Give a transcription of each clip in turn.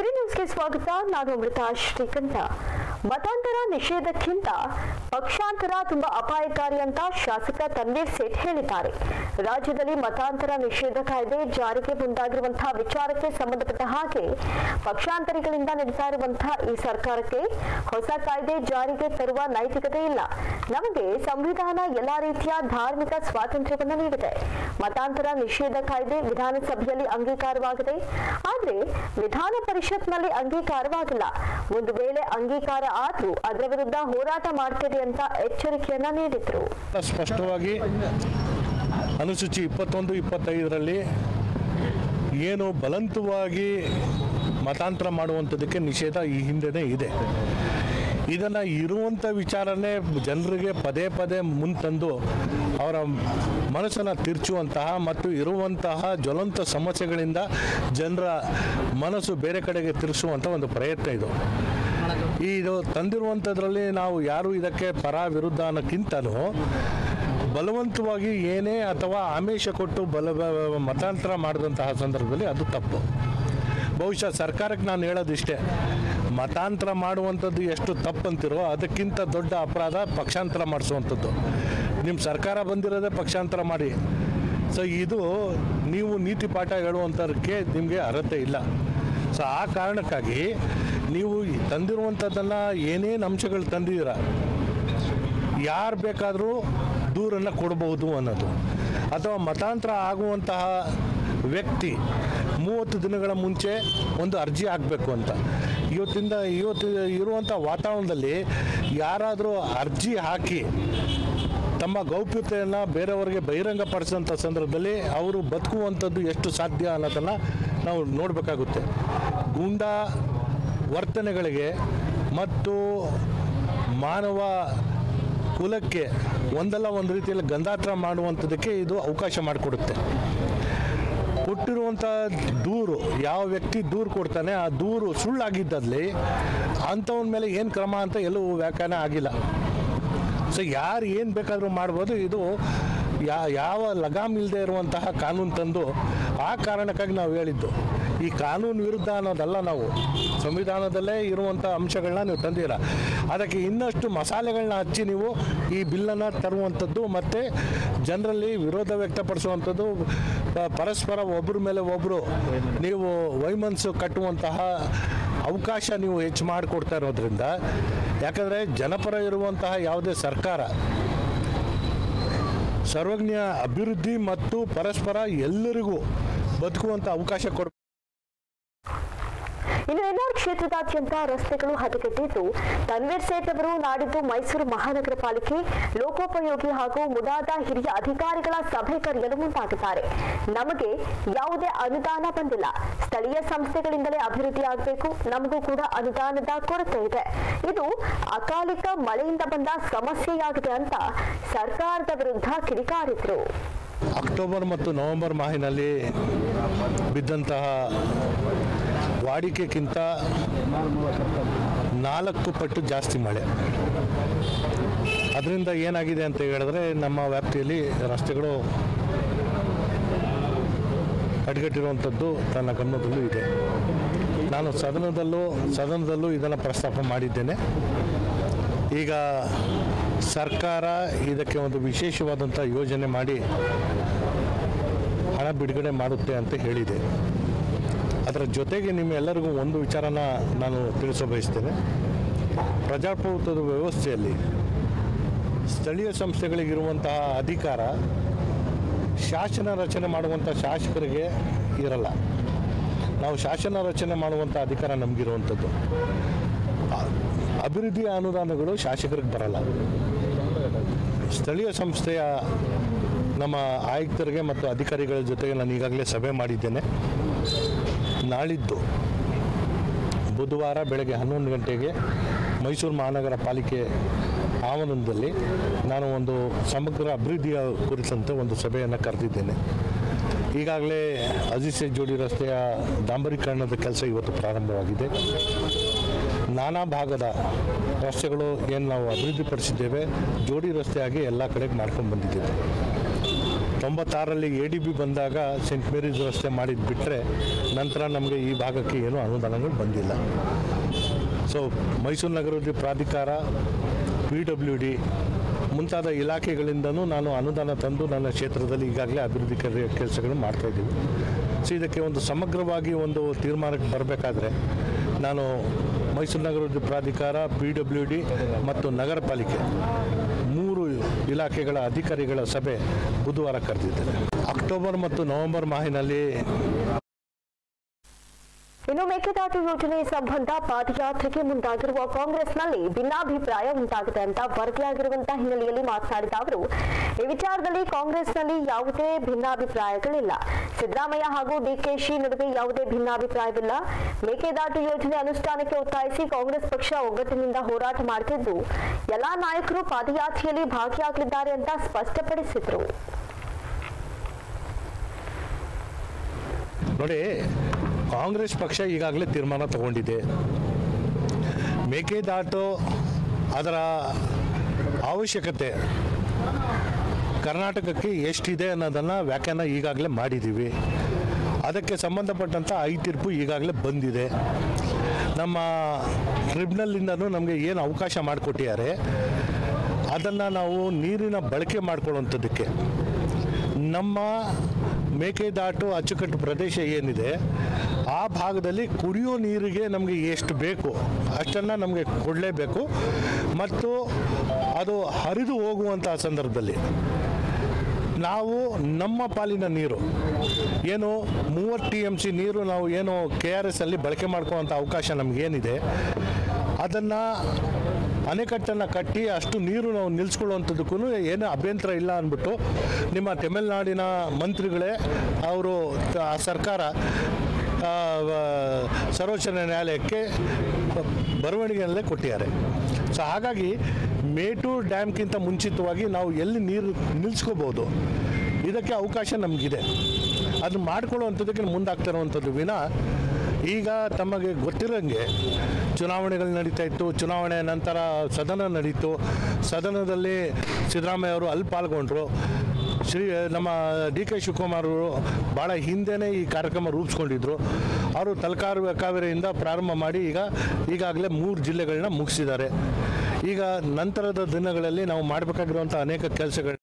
ಸಿರಿ ನ್ಯೂಸ್ಗೆ ಸ್ವಾಗತ ನಾನು ಅಮೃತ ಶ್ರೀಕಂಠ ಮತಾಂತರ ನಿಷೇಧಕ್ಕಿಂತ ಪಕ್ಷಾಂತರ ತುಂಬಾ ಅಪಾಯಕಾರಿ ಅಂತ ಶಾಸಕ ತನ್ವೀರ್ ಸೇಠ್ ಹೇಳಿದ್ದಾರೆ ರಾಜ್ಯದಲ್ಲಿ ಮತಾಂತರ ನಿಷೇಧ ಕಾಯ್ದೆ ಜಾರಿಗೆ ಮುಂದಾಗಿರುವಂತಹ ವಿಚಾರಕ್ಕೆ ಸಂಬಂಧಪಟ್ಟ ಹಾಗೆ ಪಕ್ಷಾಂತರಿಗಳಿಂದ ನಡೀತಾ ಇರುವಂತಹ ಈ ಸರ್ಕಾರಕ್ಕೆ ಹೊಸ ಕಾಯ್ದೆ ಜಾರಿಗೆ ತರುವ ನೈತಿಕತೆ ಇಲ್ಲ ನಮಗೆ ಸಂವಿಧಾನ ಎಲ್ಲಾ ರೀತಿಯ ಧಾರ್ಮಿಕ ಸ್ವಾತಂತ್ರ್ಯವನ್ನು ನೀಡಿದೆ ಮತಾಂತರ ನಿಷೇಧ ಕಾಯ್ದೆ ವಿಧಾನಸಭೆಯಲ್ಲಿ ಅಂಗೀಕಾರವಾಗಿದೆ ಆದರೆ ವಿಧಾನ ಪರಿಷತ್ನಲ್ಲಿ ಅಂಗೀಕಾರವಾಗಿಲ್ಲ ಒಂದು ವೇಳೆ ಅಂಗೀಕಾರ ಆದ್ರೂ ಅದರ ವಿರುದ್ಧ ಹೋರಾಟ ಮಾಡ್ತೇವೆ ಅಂತ ಎಚ್ಚರಿಕೆಯನ್ನ ನೀಡಿದ್ರು ಸ್ಪಷ್ಟವಾಗಿ ಅನುಸೂಚಿ ಇಪ್ಪತ್ತೊಂದು ಇಪ್ಪತ್ತೈದರಲ್ಲಿ ಏನು ಬಲವಂತವಾಗಿ ಮತಾಂತರ ಮಾಡುವಂಥದ್ದಕ್ಕೆ ನಿಷೇಧ ಈ ಹಿಂದೆನೇ ಇದೆ ಇದನ್ನು ಇರುವಂಥ ವಿಚಾರನೇ ಜನರಿಗೆ ಪದೇ ಪದೇ ಮುಂತಂದು ಅವರ ಮನಸ್ಸನ್ನು ತಿರ್ಚುವಂತಹ ಮತ್ತು ಇರುವಂತಹ ಜ್ವಲಂತ ಸಮಸ್ಯೆಗಳಿಂದ ಜನರ ಮನಸ್ಸು ಬೇರೆ ಕಡೆಗೆ ತಿರ್ಸುವಂಥ ಒಂದು ಪ್ರಯತ್ನ ಇದು ಇದು ತಂದಿರುವಂಥದ್ರಲ್ಲಿ ನಾವು ಯಾರು ಇದಕ್ಕೆ ಪರ ವಿರುದ್ಧ ಅನ್ನೋಕ್ಕಿಂತಲೂ ಬಲವಂತವಾಗಿ ಏನೇ ಅಥವಾ ಆಮಿಷ ಕೊಟ್ಟು ಬಲ ಬ- ಮತಾಂತರ ಮಾಡಿದಂತಹ ಸಂದರ್ಭದಲ್ಲಿ ಅದು ತಪ್ಪು ಬಹುಶಃ ಸರ್ಕಾರಕ್ಕೆ ನಾನು ಹೇಳೋದಿಷ್ಟೇ ಮತಾಂತರ ಮಾಡುವಂಥದ್ದು ಎಷ್ಟು ತಪ್ಪಂತಿರೋ ಅದಕ್ಕಿಂತ ದೊಡ್ಡ ಅಪರಾಧ ಪಕ್ಷಾಂತರ ಮಾಡಿಸುವಂಥದ್ದು ನಿಮ್ಮ ಸರ್ಕಾರ ಬಂದಿರೋದೇ ಪಕ್ಷಾಂತರ ಮಾಡಿ ಸೊ ಇದು ನೀವು ನೀತಿ ಪಾಠ ಹೇಳುವಂಥದಕ್ಕೆ ನಿಮಗೆ ಅರ್ಹತೆ ಇಲ್ಲ ಸೊ ಆ ಕಾರಣಕ್ಕಾಗಿ ನೀವು ತಂದಿರುವಂಥದ್ದನ್ನು ಏನೇನು ಅಂಶಗಳು ತಂದಿದ್ದೀರ ಯಾರು ಬೇಕಾದರೂ ದೂರನ್ನು ಕೊಡಬಹುದು ಅನ್ನೋದು ಅಥವಾ ಮತಾಂತರ ಆಗುವಂತಹ ವ್ಯಕ್ತಿ ಮೂವತ್ತು ದಿನಗಳ ಮುಂಚೆ ಒಂದು ಅರ್ಜಿ ಹಾಕಬೇಕು ಅಂತ ಇವತ್ತಿಂದ ಇವತ್ತು ಇರುವಂಥ ವಾತಾವರಣದಲ್ಲಿ ಯಾರಾದರೂ ಅರ್ಜಿ ಹಾಕಿ ತಮ್ಮ ಗೌಪ್ಯತೆಯನ್ನು ಬೇರೆಯವರಿಗೆ ಬಹಿರಂಗಪಡಿಸಿದಂಥ ಸಂದರ್ಭದಲ್ಲಿ ಅವರು ಬದುಕುವಂಥದ್ದು ಎಷ್ಟು ಸಾಧ್ಯ ಅನ್ನೋದನ್ನು ನಾವು ನೋಡಬೇಕಾಗುತ್ತೆ ಗೂಂಡಾ ವರ್ತನೆಗಳಿಗೆ ಮತ್ತು ಮಾನವ ಕುಲಕ್ಕೆ ಒಂದಲ್ಲ ಒಂದು ರೀತಿಯಲ್ಲಿ ಗಂಧಾತ್ರ ಮಾಡುವಂಥದ್ದಕ್ಕೆ ಇದು ಅವಕಾಶ ಮಾಡಿಕೊಡುತ್ತೆ ಕೊಟ್ಟಿರುವಂಥ ದೂರು ಯಾವ ವ್ಯಕ್ತಿ ದೂರು ಕೊಡ್ತಾನೆ ಆ ದೂರು ಸುಳ್ಳಾಗಿದ್ದಲ್ಲಿ ಅಂಥವನ ಮೇಲೆ ಏನು ಕ್ರಮ ಅಂತ ಎಲ್ಲೂ ವ್ಯಾಖ್ಯಾನ ಆಗಿಲ್ಲ ಸೊ ಯಾರು ಏನು ಬೇಕಾದರೂ ಮಾಡ್ಬೋದು ಇದು ಯಾ ಯಾವ ಲಗಾಮ್ ಇಲ್ಲದೆ ಇರುವಂತಹ ಕಾನೂನು ತಂದು ಆ ಕಾರಣಕ್ಕಾಗಿ ನಾವು ಹೇಳಿದ್ದು ಈ ಕಾನೂನು ವಿರುದ್ಧ ಅನ್ನೋದಲ್ಲ ನಾವು ಸಂವಿಧಾನದಲ್ಲೇ ಇರುವಂಥ ಅಂಶಗಳನ್ನ ನೀವು ತಂದಿರ ಅದಕ್ಕೆ ಇನ್ನಷ್ಟು ಮಸಾಲೆಗಳನ್ನ ಹಚ್ಚಿ ನೀವು ಈ ಬಿಲ್ಲನ್ನು ತರುವಂಥದ್ದು ಮತ್ತು ಜನರಲ್ಲಿ ವಿರೋಧ ವ್ಯಕ್ತಪಡಿಸುವಂಥದ್ದು ಪ- ಪರಸ್ಪರ ಒಬ್ಬರ ಮೇಲೆ ಒಬ್ಬರು ನೀವು ವೈಮನಸ್ಸು ಕಟ್ಟುವಂತಹ ಅವಕಾಶ ನೀವು ಹೆಚ್ಚು ಮಾಡಿಕೊಡ್ತಾ ಇರೋದ್ರಿಂದ ಯಾಕಂದರೆ ಜನಪರ ಇರುವಂತಹ ಯಾವುದೇ ಸರ್ಕಾರ ಸರ್ವಜ್ಞ ಅಭಿವೃದ್ಧಿ ಮತ್ತು ಪರಸ್ಪರ ಎಲ್ಲರಿಗೂ ಬದುಕುವಂಥ ಅವಕಾಶ ಕೊಡ ಇನ್ನು ಎನ್ಆರ್ ಕ್ಷೇತ್ರದಾದ್ಯಂತ ರಸ್ತೆಗಳು ಹದಗೆಟ್ಟಿದ್ದು ತನ್ವೀರ್ ಸೇಠ್ ಅವರು ನಾಡಿದ್ದು ಮೈಸೂರು ಮಹಾನಗರ ಪಾಲಿಕೆ ಲೋಕೋಪಯೋಗಿ ಹಾಗೂ ಮುದಾದ ಹಿರಿಯ ಅಧಿಕಾರಿಗಳ ಸಭೆ ಕರೆಯಲು ಮುಂದಾಗಿದ್ದಾರೆ ನಮಗೆ ಯಾವುದೇ ಅನುದಾನ ಬಂದಿಲ್ಲ ಸ್ಥಳೀಯ ಸಂಸ್ಥೆಗಳಿಂದಲೇ ಅಭಿವೃದ್ಧಿ ಆಗಬೇಕು ನಮಗೂ ಕೂಡ ಅನುದಾನದ ಕೊರತೆ ಇದೆ ಇದು ಅಕಾಲಿಕ ಮಳೆಯಿಂದ ಬಂದ ಸಮಸ್ಯೆಯಾಗಿದೆ ಅಂತ ಸರ್ಕಾರದ ವಿರುದ್ಧ ಕಿಡಿಕಾರಿದ್ರು ಅಕ್ಟೋಬರ್ ಮತ್ತು ನವೆಂಬರ್ ಮಾಹಿನಲ್ಲಿ ಬಿದ್ದಂತಹ ವಾಡಿಕೆಗಿಂತ ನಾಲ್ಕು ಪಟ್ಟು ಜಾಸ್ತಿ ಮಳೆ ಅದರಿಂದ ಏನಾಗಿದೆ ಅಂತ ಹೇಳಿದ್ರೆ ನಮ್ಮ ವ್ಯಾಪ್ತಿಯಲ್ಲಿ ರಸ್ತೆಗಳು ಅಡ್ಗಟ್ಟಿರುವಂಥದ್ದು ತನ್ನ ಗಮನದಲ್ಲೂ ಇದೆ ನಾನು ಸದನದಲ್ಲೂ ಸದನದಲ್ಲೂ ಇದನ್ನು ಪ್ರಸ್ತಾಪ ಮಾಡಿದ್ದೇನೆ ಈಗ ಸರ್ಕಾರ ಇದಕ್ಕೆ ಒಂದು ವಿಶೇಷವಾದಂಥ ಯೋಜನೆ ಮಾಡಿ ಹಣ ಬಿಡುಗಡೆ ಮಾಡುತ್ತೆ ಅಂತ ಹೇಳಿದೆ ಅದರ ಜೊತೆಗೆ ನಿಮ್ಮೆಲ್ಲರಿಗೂ ಒಂದು ವಿಚಾರನ ನಾನು ತಿಳಿಸ ಬಯಸ್ತೇನೆ ಪ್ರಜಾಪ್ರಭುತ್ವದ ವ್ಯವಸ್ಥೆಯಲ್ಲಿ ಸ್ಥಳೀಯ ಸಂಸ್ಥೆಗಳಿಗಿರುವಂತಹ ಅಧಿಕಾರ ಶಾಸನ ರಚನೆ ಮಾಡುವಂಥ ಶಾಸಕರಿಗೆ ಇರಲ್ಲ ನಾವು ಶಾಸನ ರಚನೆ ಮಾಡುವಂಥ ಅಧಿಕಾರ ನಮಗಿರುವಂಥದ್ದು ಆ- ಅಭಿವೃದ್ಧಿ ಅನುದಾನಗಳು ಶಾಸಕರಿಗೆ ಬರಲ್ಲ ಸ್ಥಳೀಯ ಸಂಸ್ಥೆಯ ನಮ್ಮ ಆಯುಕ್ತರಿಗೆ ಮತ್ತು ಅಧಿಕಾರಿಗಳ ಜೊತೆಗೆ ನಾನು ಈಗಾಗಲೇ ಸಭೆ ಮಾಡಿದ್ದೇನೆ ನಾಳಿದ್ದು ಬುಧವಾರ ಬೆಳಗ್ಗೆ ಹನ್ನೊಂದು ಗಂಟೆಗೆ ಮೈಸೂರು ಮಹಾನಗರ ಪಾಲಿಕೆ ಆವರಣದಲ್ಲಿ ನಾನು ಒಂದು ಸಮಗ್ರ ಅಭಿವೃದ್ಧಿಯ ಕುರಿತಂತೆ ಒಂದು ಸಭೆಯನ್ನು ಕರೆದಿದ್ದೇನೆ ಈಗಾಗಲೇ ಅಜಿತ್ ಜೋಡಿ ರಸ್ತೆಯ ಡಾಂಬರೀಕರಣದ ಕೆಲಸ ಇವತ್ತು ಪ್ರಾರಂಭವಾಗಿದೆ ನಾನಾ ಭಾಗದ ರಸ್ತೆಗಳು ಏನು ನಾವು ಅಭಿವೃದ್ಧಿಪಡಿಸಿದ್ದೇವೆ ಜೋಡಿ ರಸ್ತೆಯಾಗಿ ಎಲ್ಲ ಕಡೆಗೆ ಮಾಡ್ಕೊಂಡು ಬಂದಿದ್ದೇವೆ ತೊಂಬತ್ತಾರರಲ್ಲಿ ಎ ಡಿ ಬಿ ಬಂದಾಗ ಸೆಂಟ್ ಮೇರೀಸ್ ರಸ್ತೆ ಮಾಡಿದ್ದು ಬಿಟ್ಟರೆ ನಂತರ ನಮಗೆ ಈ ಭಾಗಕ್ಕೆ ಏನೂ ಅನುದಾನಗಳು ಬಂದಿಲ್ಲ ಸೊ ಮೈಸೂರು ನಗರಾಭಿವೃದ್ಧಿ ಪ್ರಾಧಿಕಾರ ಪಿ ಡಬ್ಲ್ಯೂ ಡಿ ಮುಂತಾದ ಇಲಾಖೆಗಳಿಂದನೂ ನಾನು ಅನುದಾನ ತಂದು ನನ್ನ ಕ್ಷೇತ್ರದಲ್ಲಿ ಈಗಾಗಲೇ ಅಭಿವೃದ್ಧಿ ಕಾರ್ಯ ಕೆಲಸಗಳು ಮಾಡ್ತಾಯಿದ್ದೀವಿ ಸೊ ಇದಕ್ಕೆ ಒಂದು ಸಮಗ್ರವಾಗಿ ಒಂದು ತೀರ್ಮಾನಕ್ಕೆ ಬರಬೇಕಾದ್ರೆ ನಾನು ಮೈಸೂರು ನಗರಾಭಿವೃದ್ಧಿ ಪ್ರಾಧಿಕಾರ ಪಿ ಡಬ್ಲ್ಯೂ ಡಿ ಮತ್ತು ನಗರ ಪಾಲಿಕೆ ಮೂರು ಇಲಾಖೆಗಳ ಅಧಿಕಾರಿಗಳ ಸಭೆ ಬುಧವಾರ ಕರೆದಿದ್ದೇನೆ ಅಕ್ಟೋಬರ್ ಮತ್ತು ನವೆಂಬರ್ ಮಾಹಿನಲ್ಲಿ ಇನ್ನು ಮೇಕೆದಾಟು ಯೋಜನೆ ಸಂಬಂಧ ಪಾದಯಾತ್ರೆಗೆ ಮುಂದಾಗಿರುವ ಕಾಂಗ್ರೆಸ್ನಲ್ಲಿ ಭಿನ್ನಾಭಿಪ್ರಾಯ ಉಂಟಾಗಿದೆ ಅಂತ ವರದಿಯಾಗಿರುವಂತಹ ಹಿನ್ನೆಲೆಯಲ್ಲಿ ಮಾತನಾಡಿದ ಅವರು ಈ ವಿಚಾರದಲ್ಲಿ ಕಾಂಗ್ರೆಸ್ನಲ್ಲಿ ಯಾವುದೇ ಭಿನ್ನಾಭಿಪ್ರಾಯಗಳಿಲ್ಲ ಸಿದ್ದರಾಮಯ್ಯ ಹಾಗೂ ಡಿಕೆಶಿ ನಡುವೆ ಯಾವುದೇ ಭಿನ್ನಾಭಿಪ್ರಾಯವಿಲ್ಲ ಮೇಕೆದಾಟು ಯೋಜನೆ ಅನುಷ್ಠಾನಕ್ಕೆ ಒತ್ತಾಯಿಸಿ ಕಾಂಗ್ರೆಸ್ ಪಕ್ಷ ಒಗ್ಗಟ್ಟಿನಿಂದ ಹೋರಾಟ ಮಾಡುತ್ತಿದ್ದು ಎಲ್ಲಾ ನಾಯಕರು ಪಾದಯಾತ್ರೆಯಲ್ಲಿ ಭಾಗಿಯಾಗಲಿದ್ದಾರೆ ಅಂತ ಸ್ಪಷ್ಟಪಡಿಸಿದರು ನೋಡಿ ಕಾಂಗ್ರೆಸ್ ಪಕ್ಷ ಈಗಾಗಲೇ ತೀರ್ಮಾನ ತಗೊಂಡಿದೆ ಮೇಕೆದಾಟು ಅದರ ಅವಶ್ಯಕತೆ ಕರ್ನಾಟಕಕ್ಕೆ ಎಷ್ಟಿದೆ ಅನ್ನೋದನ್ನು ವ್ಯಾಖ್ಯಾನ ಈಗಾಗಲೇ ಮಾಡಿದ್ದೀವಿ ಅದಕ್ಕೆ ಸಂಬಂಧಪಟ್ಟಂಥ ಐ ತೀರ್ಪು ಈಗಾಗಲೇ ಬಂದಿದೆ ನಮ್ಮ ಟ್ರಿಬ್ಯುನಲ್ಲಿಂದನೂ ನಮಗೆ ಏನು ಅವಕಾಶ ಮಾಡಿಕೊಟ್ಟಿದ್ದಾರೆ ಅದನ್ನು ನಾವು ನೀರಿನ ಬಳಕೆ ಮಾಡ್ಕೊಳ್ಳುವಂಥದ್ದಕ್ಕೆ ನಮ್ಮ ಮೇಕೆದಾಟು ಅಚ್ಚುಕಟ್ಟು ಪ್ರದೇಶ ಏನಿದೆ ಆ ಭಾಗದಲ್ಲಿ ಕುಡಿಯೋ ನೀರಿಗೆ ನಮಗೆ ಎಷ್ಟು ಬೇಕು ಅಷ್ಟನ್ನು ನಮಗೆ ಕೊಡಲೇಬೇಕು ಮತ್ತು ಅದು ಹರಿದು ಹೋಗುವಂಥ ಸಂದರ್ಭದಲ್ಲಿ ನಾವು ನಮ್ಮ ಪಾಲಿನ ನೀರು ಏನು ಮೂವತ್ತು ಟಿ ಎಮ್ ಸಿ ನೀರು ನಾವು ಏನು ಕೆ ಆರ್ ಎಸ್ ಅಲ್ಲಿ ಬಳಕೆ ಮಾಡ್ಕೊಳ್ಳೋಂಥ ಅವಕಾಶ ನಮಗೇನಿದೆ ಅದನ್ನು ಅಣೆಕಟ್ಟನ್ನು ಕಟ್ಟಿ ಅಷ್ಟು ನೀರು ನಾವು ನಿಲ್ಲಿಸ್ಕೊಳ್ಳುವಂಥದ್ದಕ್ಕೂ ಏನು ಅಭ್ಯಂತರ ಇಲ್ಲ ಅಂದ್ಬಿಟ್ಟು ನಿಮ್ಮ ತಮಿಳುನಾಡಿನ ಮಂತ್ರಿಗಳೇ ಅವರು ತ- ಆ ಸರ್ಕಾರ ಆ, ವ- ಸರ್ವೋಚ್ಚ ನ್ಯಾಯಾಲಯಕ್ಕೆ ಬರವಣಿಗೆಯಲ್ಲೇ ಕೊಟ್ಟಿದ್ದಾರೆ ಸೊ ಹಾಗಾಗಿ ಮೇಟೂರ್ ಡ್ಯಾಮ್ಗಿಂತ ಮುಂಚಿತವಾಗಿ ನಾವು ಎಲ್ಲಿ ನೀರು ನಿಲ್ಲಿಸ್ಕೋಬೋದು ಇದಕ್ಕೆ ಅವಕಾಶ ನಮಗಿದೆ ಅದು ಮಾಡ್ಕೊಳ್ಳುವಂಥದ್ದಕ್ಕೆ ಮುಂದಾಗ್ತಾ ಇರುವಂಥದ್ದು ವಿನ ಈಗ ತಮಗೆ ಗೊತ್ತಿರೋಂಗೆ ಚುನಾವಣೆಗಳು ನಡೀತಾ ಇತ್ತು ಚುನಾವಣೆ ನಂತರ ಸದನ ನಡೀತು ಸದನದಲ್ಲಿ ಸಿದ್ದರಾಮಯ್ಯ ಅವರು ಅಲ್ಲಿ ಪಾಲ್ಗೊಂಡ್ರು ಶ್ರೀ ನಮ್ಮ ಡಿ ಕೆ ಶಿವಕುಮಾರ್ ಅವರು ಭಾಳ ಹಿಂದೆನೇ ಈ ಕಾರ್ಯಕ್ರಮ ರೂಪಿಸ್ಕೊಂಡಿದ್ರು ಅವರು ತಲಕಾರು ಕಾವೇರಿಯಿಂದ ಪ್ರಾರಂಭ ಮಾಡಿ ಈಗ ಈಗಾಗಲೇ ಮೂರು ಜಿಲ್ಲೆಗಳನ್ನ ಮುಗಿಸಿದ್ದಾರೆ ಈಗ ನಂತರದ ದಿನಗಳಲ್ಲಿ ನಾವು ಮಾಡಬೇಕಾಗಿರುವಂಥ ಅನೇಕ ಕೆಲಸಗಳು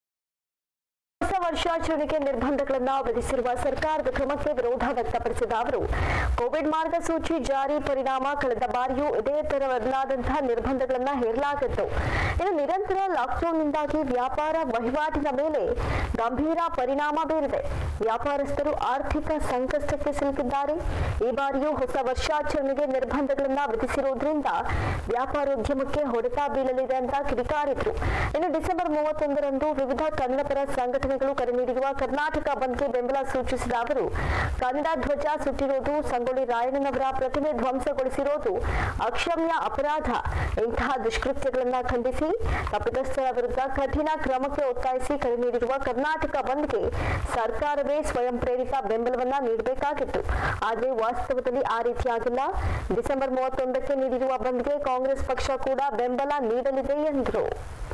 ಹೊಸ ವರ್ಷಾಚರಣೆಗೆ ನಿರ್ಬಂಧಗಳನ್ನ ವಿಧಿಸಿರುವ ಸರ್ಕಾರದ ಕ್ರಮಕ್ಕೆ ವಿರೋಧ ವ್ಯಕ್ತಪಡಿಸಿದ ಅವರು ಕೋವಿಡ್ ಮಾರ್ಗಸೂಚಿ ಜಾರಿ ಪರಿಣಾಮ ಕಳೆದ ಬಾರಿಯೂ ಇದೇ ತರವನ್ನಾದಂತಹ ನಿರ್ಬಂಧಗಳನ್ನ ಹೇರಲಾಗಿತ್ತು ಇನ್ನು ನಿರಂತರ ಲಾಕ್ಡೌನ್ನಿಂದಾಗಿ ವ್ಯಾಪಾರ ವಹಿವಾಟಿನ ಮೇಲೆ ಗಂಭೀರ ಪರಿಣಾಮ ಬೀರಿದೆ ವ್ಯಾಪಾರಸ್ಥರು ಆರ್ಥಿಕ ಸಂಕಷ್ಟಕ್ಕೆ ಸಿಲುಕಿದ್ದಾರೆ ಈ ಬಾರಿಯೂ ಹೊಸ ವರ್ಷಾಚರಣೆಗೆ ನಿರ್ಬಂಧಗಳನ್ನ ವಿಧಿಸಿರುವುದರಿಂದ ವ್ಯಾಪಾರೋದ್ಯಮಕ್ಕೆ ಹೊಡೆತ ಬೀಳಲಿದೆ ಅಂತ ಕಿಡಿಕಾರಿದ್ರು ಇನ್ನು ಡಿಸೆಂಬರ್ ಮೂವತ್ತೊಂದರಂದು ವಿವಿಧ ಕನ್ನಡಪರ ಸಂಘಟನೆಗಳು ಕರೆ ನೀಡಿರುವ ಕರ್ನಾಟಕ ಬಂದ್ಗೆ ಬೆಂಬಲ ಸೂಚಿಸಿದ ಅವರು ಕನ್ನಡ ಧ್ವಜ ಸುಟ್ಟಿರೋದು ಸಂಗೊಳ್ಳಿ ರಾಯಣ್ಣನವರ ಪ್ರತಿಮೆ ಧ್ವಂಸಗೊಳಿಸಿರೋದು ಅಕ್ಷಮ್ಯ ಅಪರಾಧ ಇಂತಹ ದುಷ್ಕೃತ್ಯಗಳನ್ನ ಖಂಡಿಸಿ ತಪ್ಪಿತಸ್ಥರ ವಿರುದ್ಧ ಕಠಿಣ ಕ್ರಮಕ್ಕೆ ಒತ್ತಾಯಿಸಿ ಕರೆ ನೀಡಿರುವ ಕರ್ನಾಟಕ ಬಂದ್ಗೆ ಸರ್ಕಾರವೇ ಸ್ವಯಂ ಪ್ರೇರಿತ ಬೆಂಬಲವನ್ನ ನೀಡಬೇಕಾಗಿತ್ತು ಆದರೆ ವಾಸ್ತವದಲ್ಲಿ ಆ ರೀತಿಯಾಗಿಲ್ಲ ಡಿಸೆಂಬರ್ ಮೂವತ್ತೊಂದಕ್ಕೆ ನೀಡಿರುವ ಬಂದ್ಗೆ ಕಾಂಗ್ರೆಸ್ ಪಕ್ಷ ಕೂಡ ಬೆಂಬಲ ನೀಡಲಿದೆ ಎಂದರು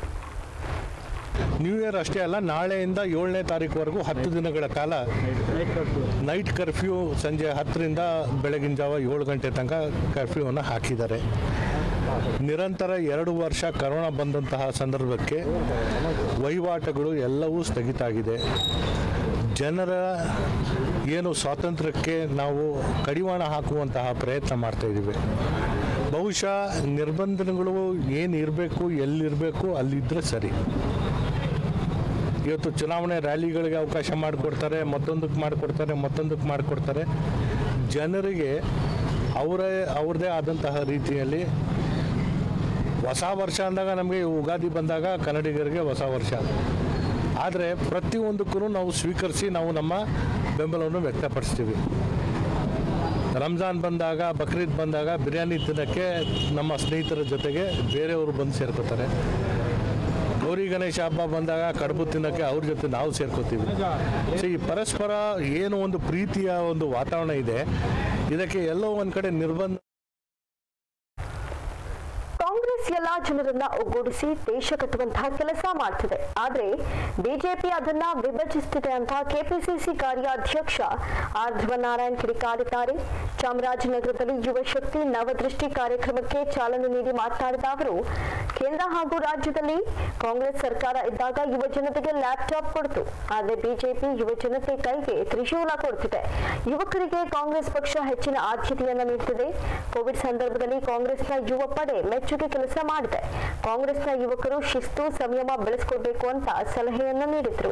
ನ್ಯೂ ಇಯರ್ ಅಷ್ಟೇ ಅಲ್ಲ ನಾಳೆಯಿಂದ ಏಳನೇ ತಾರೀಕುವರೆಗೂ ಹತ್ತು ದಿನಗಳ ಕಾಲ ನೈಟ್ ಕರ್ಫ್ಯೂ ಸಂಜೆ ಹತ್ತರಿಂದ ಬೆಳಗಿನ ಜಾವ ಏಳು ಗಂಟೆ ತನಕ ಕರ್ಫ್ಯೂವನ್ನು ಹಾಕಿದ್ದಾರೆ ನಿರಂತರ ಎರಡು ವರ್ಷ ಕರೋನಾ ಬಂದಂತಹ ಸಂದರ್ಭಕ್ಕೆ ವಹಿವಾಟುಗಳು ಎಲ್ಲವೂ ಸ್ಥಗಿತ ಆಗಿದೆ ಜನರ ಏನು ಸ್ವಾತಂತ್ರ್ಯಕ್ಕೆ ನಾವು ಕಡಿವಾಣ ಹಾಕುವಂತಹ ಪ್ರಯತ್ನ ಮಾಡ್ತಾ ಇದ್ದೀವಿ ಬಹುಶಃ ನಿರ್ಬಂಧಗಳು ಏನು ಇರಬೇಕು ಎಲ್ಲಿರಬೇಕು ಅಲ್ಲಿದ್ದರೆ ಸರಿ ಇವತ್ತು ಚುನಾವಣೆ ರ್ಯಾಲಿಗಳಿಗೆ ಅವಕಾಶ ಮಾಡಿಕೊಡ್ತಾರೆ ಮತ್ತೊಂದಕ್ಕೆ ಮಾಡಿಕೊಡ್ತಾರೆ ಮತ್ತೊಂದಕ್ಕೆ ಮಾಡಿಕೊಡ್ತಾರೆ ಜನರಿಗೆ ಅವರೇ ಅವ್ರದ್ದೇ ಆದಂತಹ ರೀತಿಯಲ್ಲಿ ಹೊಸ ವರ್ಷ ಅಂದಾಗ ನಮಗೆ ಯುಗಾದಿ ಬಂದಾಗ ಕನ್ನಡಿಗರಿಗೆ ಹೊಸ ವರ್ಷ ಆದರೆ ಪ್ರತಿಯೊಂದಕ್ಕೂ ನಾವು ಸ್ವೀಕರಿಸಿ ನಾವು ನಮ್ಮ ಬೆಂಬಲವನ್ನು ವ್ಯಕ್ತಪಡಿಸ್ತೀವಿ ರಂಜಾನ್ ಬಂದಾಗ ಬಕ್ರೀದ್ ಬಂದಾಗ ಬಿರಿಯಾನಿ ತಿನ್ನೋಕ್ಕೆ ನಮ್ಮ ಸ್ನೇಹಿತರ ಜೊತೆಗೆ ಬೇರೆಯವರು ಬಂದು ಸೇರ್ಕೋತಾರೆ ಗೌರಿ ಗಣೇಶ ಹಬ್ಬ ಬಂದಾಗ ಕಡುಬು ತಿನ್ನೋಕ್ಕೆ ಅವ್ರ ಜೊತೆ ನಾವು ಸೇರ್ಕೋತೀವಿ ಸೊ ಈ ಪರಸ್ಪರ ಏನು ಒಂದು ಪ್ರೀತಿಯ ಒಂದು ವಾತಾವರಣ ಇದೆ ಇದಕ್ಕೆ ಎಲ್ಲೋ ಒಂದು ಕಡೆ ನಿರ್ಬಂಧ ಕಾಂಗ್ರೆಸ್ ಕಾಂಗ್ರೆಸ್ ಎಲ್ಲಾ ಜನರನ್ನ ಒಗ್ಗೂಡಿಸಿ ದೇಶ ಕಟ್ಟುವಂತಹ ಕೆಲಸ ಮಾಡ್ತಿದೆ ಆದ್ರೆ ಬಿಜೆಪಿ ಅದನ್ನ ವಿಭಜಿಸುತ್ತಿದೆ ಅಂತ ಕೆಪಿಸಿಸಿ ಕಾರ್ಯಾಧ್ಯಕ್ಷ ಆರ್ ಧ್ರುವನಾರಾಯಣ್ ಕಿಡಿಕಾರಿದ್ದಾರೆ ಚಾಮರಾಜನಗರದಲ್ಲಿ ಯುವ ಶಕ್ತಿ ನವದೃಷ್ಟಿ ಕಾರ್ಯಕ್ರಮಕ್ಕೆ ಚಾಲನೆ ನೀಡಿ ಮಾತನಾಡಿದ ಅವರು ಕೇಂದ್ರ ಹಾಗೂ ರಾಜ್ಯದಲ್ಲಿ ಕಾಂಗ್ರೆಸ್ ಸರ್ಕಾರ ಇದ್ದಾಗ ಯುವ ಜನತೆಗೆ ಲ್ಯಾಪ್ಟಾಪ್ ಕೊಡ್ತು ಆದ್ರೆ ಬಿಜೆಪಿ ಯುವ ಜನತೆ ಕೈಗೆ ತ್ರಿಶೂಲ ಕೊಡ್ತಿದೆ ಯುವಕರಿಗೆ ಕಾಂಗ್ರೆಸ್ ಪಕ್ಷ ಹೆಚ್ಚಿನ ಆದ್ಯತೆಯನ್ನ ನೀಡುತ್ತಿದೆ ಕೋವಿಡ್ ಸಂದರ್ಭದಲ್ಲಿ ಕಾಂಗ್ರೆಸ್ನ ಯುವ ಪಡೆ ಮೆಚ್ಚುಗೆ ಕೆಲಸ ಮಾಡಿದೆ ಕಾಂಗ್ರೆಸ್ನ ಯುವಕರು ಶಿಸ್ತು ಸಂಯಮ ಬೆಳೆಸ್ಕೊಳ್ಬೇಕು ಅಂತ ಸಲಹೆಯನ್ನ ನೀಡಿದ್ರು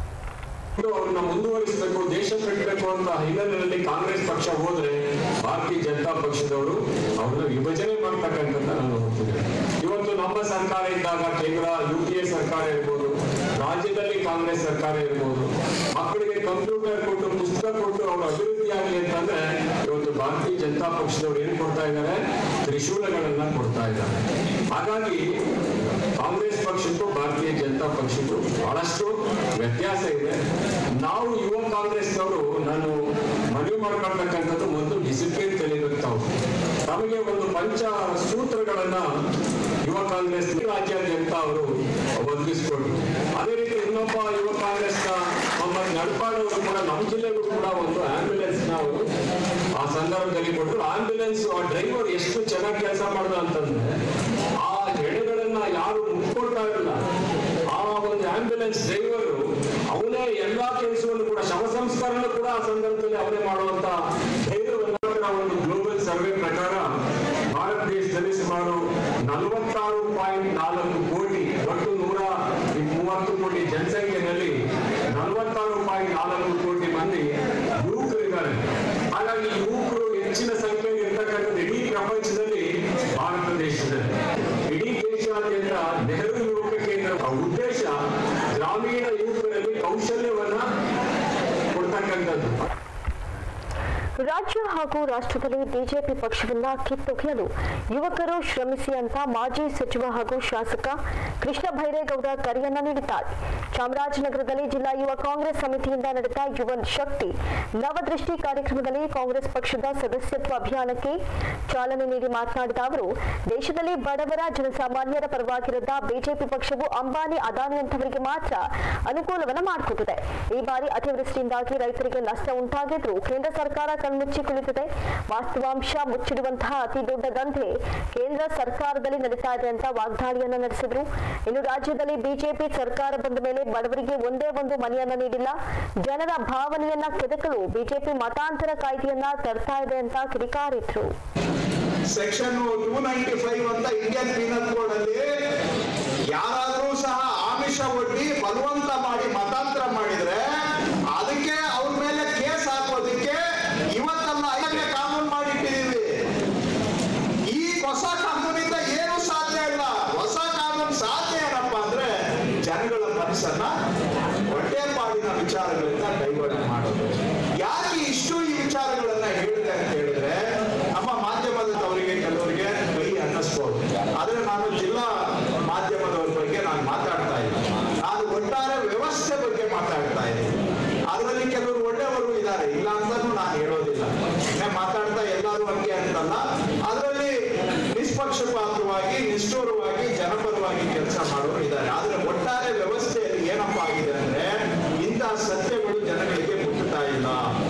ಇದು ಅವ್ರನ್ನ ಮುಂದುವರಿಸಬೇಕು ದೇಶ ಕಟ್ಟಬೇಕು ಅಂತ ಹಿನ್ನೆಲೆಯಲ್ಲಿ ಕಾಂಗ್ರೆಸ್ ಪಕ್ಷ ಹೋದ್ರೆ ಭಾರತೀಯ ಜನತಾ ಪಕ್ಷದವರು ಅವ್ರನ್ನ ವಿಭಜನೆ ಮಾಡ್ತಕ್ಕಂಥದ್ದು ನಾನು ಹೋಗ್ತಿದ್ದೇನೆ ಇವತ್ತು ನಮ್ಮ ಸರ್ಕಾರ ಇದ್ದಾಗ ಕೇಂದ್ರ ಯು ಪಿ ಎ ಸರ್ಕಾರ ಇರ್ಬೋದು ರಾಜ್ಯದಲ್ಲಿ ಕಾಂಗ್ರೆಸ್ ಸರ್ಕಾರ ಇರ್ಬೋದು ಮಕ್ಕಳಿಗೆ ಕಂಪ್ಯೂಟರ್ ಕೊಟ್ಟು ಪುಸ್ತಕ ಕೊಟ್ಟು ಅವ್ರ ಅಭಿವೃದ್ಧಿ ಆಗಲಿ ಅಂತಂದ್ರೆ ಇವತ್ತು ಭಾರತೀಯ ಜನತಾ ಪಕ್ಷದವರು ಏನ್ ಕೊಡ್ತಾ ಇದ್ದಾರೆ ತ್ರಿಶೂಲಗಳನ್ನ ಕೊಡ್ತಾ ಇದ್ದಾರೆ ಹಾಗಾಗಿ ಕಾಂಗ್ರೆಸ್ ಪಕ್ಷಕ್ಕೂ ಭಾರತೀಯ ಜನತಾ ಪಕ್ಷಕ್ಕೂ ಬಹಳಷ್ಟು ವ್ಯತ್ಯಾಸ ಇದೆ ನಾವು ಯುವ ಕಾಂಗ್ರೆಸ್ನವರು ನಾನು ಮನವಿ ಮಾಡ್ಕೊಳ್ತಕ್ಕಂಥದ್ದು ಒಂದು ಡಿಸಿಪ್ಲಿನ್ ಕಲಿಬೇಕು ತಾವು ತಮಗೆ ಒಂದು ಪಂಚ ಸೂತ್ರಗಳನ್ನ ಯುವ ಕಾಂಗ್ರೆಸ್ ರಾಜ್ಯಾದ್ಯಂತ ಅವರು ಒದಗಿಸಿಕೊಟ್ರು ಅದೇ ರೀತಿ ಇನ್ನೊಬ್ಬ ಯುವ ಕಾಂಗ್ರೆಸ್ನ ಮೊಹಮ್ಮದ್ ನಡ್ಪಾಡ್ ಅವರು ಕೂಡ ನಮ್ಮ ಜಿಲ್ಲೆಗೂ ಕೂಡ ಒಂದು ಆಂಬ್ಯುಲೆನ್ಸ್ ನ ಅವರು ಆ ಸಂದರ್ಭದಲ್ಲಿ ಕೊಟ್ಟರು ಆಂಬ್ಯುಲೆನ್ಸ್ ಆ ಡ್ರೈವರ್ ಎಷ್ಟು ಚೆನ್ನಾಗಿ ಕೆಲಸ ಮಾಡ್ದ ಅಂತಂದ್ರೆ ಆ ಎಳೆಗಳನ್ನ ಯಾರು ಮುಟ್ಕೊಳ್ತಾ ಇರಲಿಲ್ಲ ಆ ಒಂದು ಆಂಬ್ಯುಲೆನ್ಸ್ ಡ್ರೈವರು ಅವನೇ ಎಲ್ಲಾ ಕೆಲಸವನ್ನು ಕೂಡ ಶವ ಸಂಸ್ಕರಣ ಕೂಡ ಆ ಸಂದರ್ಭದಲ್ಲಿ ಅವನೇ ಮಾಡುವಂತ ಧೈರ್ಯವನ್ನ ಒಂದು ಗ್ಲೋಬಲ್ ಸರ್ವೆ ಪ್ರಕಾರ ಭಾರತ ದೇಶದಲ್ಲಿ ಸುಮಾರು ನಲವತ್ತಾರು ಪಾಯಿಂಟ್ ನಾಲ್ಕು ಕೋಟಿ ಒಟ್ಟು ನೂರ ಮೂವತ್ತು ಕೋಟಿ ಜನಸಂಖ್ಯೆಯಲ್ಲಿ ನಲವತ್ತಾರು ಪಾಯಿಂಟ್ ನಾಲ್ಕು ಕೋಟಿ ಮಂದಿ ಯುವಕರಿದ್ದಾರೆ ಹಾಗಾಗಿ ಯುವಕರು ಹೆಚ್ಚಿನ ಸಂಖ್ಯೆಯಲ್ಲಿ ಇರ್ತಕ್ಕಂಥದ್ದು ಇಡೀ ಪ್ರಪಂಚದಲ್ಲಿ ಭಾರತ ದೇಶದಲ್ಲಿ ಇಡೀ ದೇಶಾದ್ಯಂತ ನೆಹರು ಯುವಕ ಕೇಂದ್ರ ಉದ್ದೇಶ ಗ್ರಾಮೀಣ ಯುವಕರಲ್ಲಿ ಕೌಶಲ್ಯವನ್ನ ಕೊಡ್ತಕ್ಕಂಥದ್ದು ರಾಜ್ಯ ಹಾಗೂ ರಾಷ್ಟ್ರದಲ್ಲಿ ಬಿಜೆಪಿ ಪಕ್ಷವನ್ನ ಕಿತ್ತೊಗೆಯಲು ಯುವಕರು ಶ್ರಮಿಸಿ ಅಂತ ಮಾಜಿ ಸಚಿವ ಹಾಗೂ ಶಾಸಕ ಕೃಷ್ಣ ಭೈರೇಗೌಡ ಕರೆಯನ್ನ ನೀಡಿದ್ದಾರೆ ಚಾಮರಾಜನಗರದಲ್ಲಿ ಜಿಲ್ಲಾ ಯುವ ಕಾಂಗ್ರೆಸ್ ಸಮಿತಿಯಿಂದ ನಡೆದ ಯುವ ಶಕ್ತಿ ನವದೃಷ್ಟಿ ಕಾರ್ಯಕ್ರಮದಲ್ಲಿ ಕಾಂಗ್ರೆಸ್ ಪಕ್ಷದ ಸದಸ್ಯತ್ವ ಅಭಿಯಾನಕ್ಕೆ ಚಾಲನೆ ನೀಡಿ ಮಾತನಾಡಿದ ಅವರು ದೇಶದಲ್ಲಿ ಬಡವರ ಜನಸಾಮಾನ್ಯರ ಪರವಾಗಿರದ ಬಿಜೆಪಿ ಪಕ್ಷವು ಅಂಬಾನಿ ಅದಾನಿ ಅಂತವರಿಗೆ ಮಾತ್ರ ಅನುಕೂಲವನ್ನ ಮಾಡಿಕೊಟ್ಟಿದೆ ಈ ಬಾರಿ ಅತಿವೃಷ್ಟಿಯಿಂದಾಗಿ ರೈತರಿಗೆ ನಷ್ಟ ಉಂಟಾಗಿದ್ರು ಕೇಂದ್ರ ಸರ್ಕಾರ ಕಣ್ಮುಚ್ಚಿ ಕುಳಿತಿದೆ ವಾಸ್ತವಾಂಶ ಮುಚ್ಚಿಡುವಂತಹ ಅತಿ ದೊಡ್ಡ ದಂಧೆ ಕೇಂದ್ರ ಸರ್ಕಾರದಲ್ಲಿ ನಡೀತಾ ಇದೆ ಅಂತ ವಾಗ್ದಾಳಿಯನ್ನ ನಡೆಸಿದ್ರು ಇನ್ನು ರಾಜ್ಯದಲ್ಲಿ ಬಿಜೆಪಿ ಸರ್ಕಾರ ಬಂದ ಮೇಲೆ ಬಡವರಿಗೆ ಒಂದೇ ಒಂದು ಮನೆಯನ್ನ ನೀಡಿಲ್ಲ ಜನರ ಭಾವನೆಯನ್ನ ಕೆದಕಲು ಬಿಜೆಪಿ ಮತಾಂತರ ಕಾಯ್ದೆಯನ್ನ ತರ್ತಾ ಇದೆ ಅಂತ ಕಿಡಿಕಾರಿದ್ರು ಸೆಕ್ಷನ್ ಟೂ ನೈಂಟಿ ಫೈವ್ ಅಂತ ಇಂಡಿಯನ್ ಪೀನಲ್ ಕೋಡ್ ಅಲ್ಲಿ ಯಾರಾದ್ರೂ ಸಹ ಆಮಿಷ ಒಡ್ಡಿ ಬಲವಂತ ಮಾಡಿ ಮತಾಂತರ ಮಾಡಿದ್ರೆ ಅದಕ್ಕೆ ಅವ್ರ ಮೇಲೆ ಕೇಸ್ ಹಾಕೋದಕ್ಕೆ ಇವತ್ತಲ್ಲ ಐದನೇ ಕಾನೂನು ಮಾಡಿಟ್ಟಿದೀವಿ ಈ ಹೊಸ ಕಾನೂನಿಂದ ಏನು ಸಾಧ್ಯ ಇಲ್ಲ ಹೊಸ ಕಾನೂನು ಸಾಧ್ಯ ಏನಪ್ಪಾ ಅಂದ್ರೆ ಜನಗಳ ಮನಸ್ಸನ್ನ ಹೊಟ್ಟೆಪಾಡಿನ ವಿಚಾರಗಳಿಂದ ಡೈವರ್ಟ್ ಮಾಡೋದು ಯಾಕೆ ಇಷ್ಟು ಈ ವಿಚಾರಗಳನ್ನ ಹೇಳಿದೆ ಅಂತ ಹೇಳಿದ್ರೆ ನಮ್ಮ ಮಾಧ್ಯಮದವರಿಗೆ ಕೆಲವರಿಗೆ ಕೈ ಅನ್ನಿಸ್ಬೋದು ಆದ್ರೆ ನಾನು ಜಿಲ್ಲಾ ಮಾಧ್ಯಮದವ್ರ ಬಗ್ಗೆ ನಾನು ಮಾತಾಡ್ತಾ ಇದ್ದೀನಿ ನಾನು ಒಟ್ಟಾರೆ ವ್ಯವಸ್ಥೆ ಬಗ್ಗೆ ಮಾತಾಡ್ತಾ ಇದ್ದೀನಿ ಅದರಲ್ಲಿ ಕೆಲವರು ಒಳ್ಳೆಯವರು ಇದ್ದಾರೆ ಇಲ್ಲ ಅಂತಾನು ನಾನು ಹೇಳೋದಿಲ್ಲ ಸುಮ್ನೆ ಮಾತಾಡ್ತಾ ಎಲ್ಲರೂ ಹಂಗೆ ಅಂತಲ್ಲ ಅದರಲ್ಲಿ ನಿಷ್ಪಕ್ಷಪಾತವಾಗಿ ನಿಷ್ಠೂರವಾಗಿ ಜನಪರವಾಗಿ ಕೆಲಸ ಮಾಡೋರು ಇದ್ದಾರೆ ಆದ್ರೆ ಒಟ್ಟಾರೆ ವ್ಯವಸ್ಥೆಯಲ್ಲಿ ಏನಪ್ಪಾ ಆಗಿದೆ ಅಂದ್ರೆ ಇಂತಹ ಸತ್ಯಗಳು ಜನಗಳಿಗೆ ಮುಟ್ಟುತ್ತಾ ಇಲ್ಲ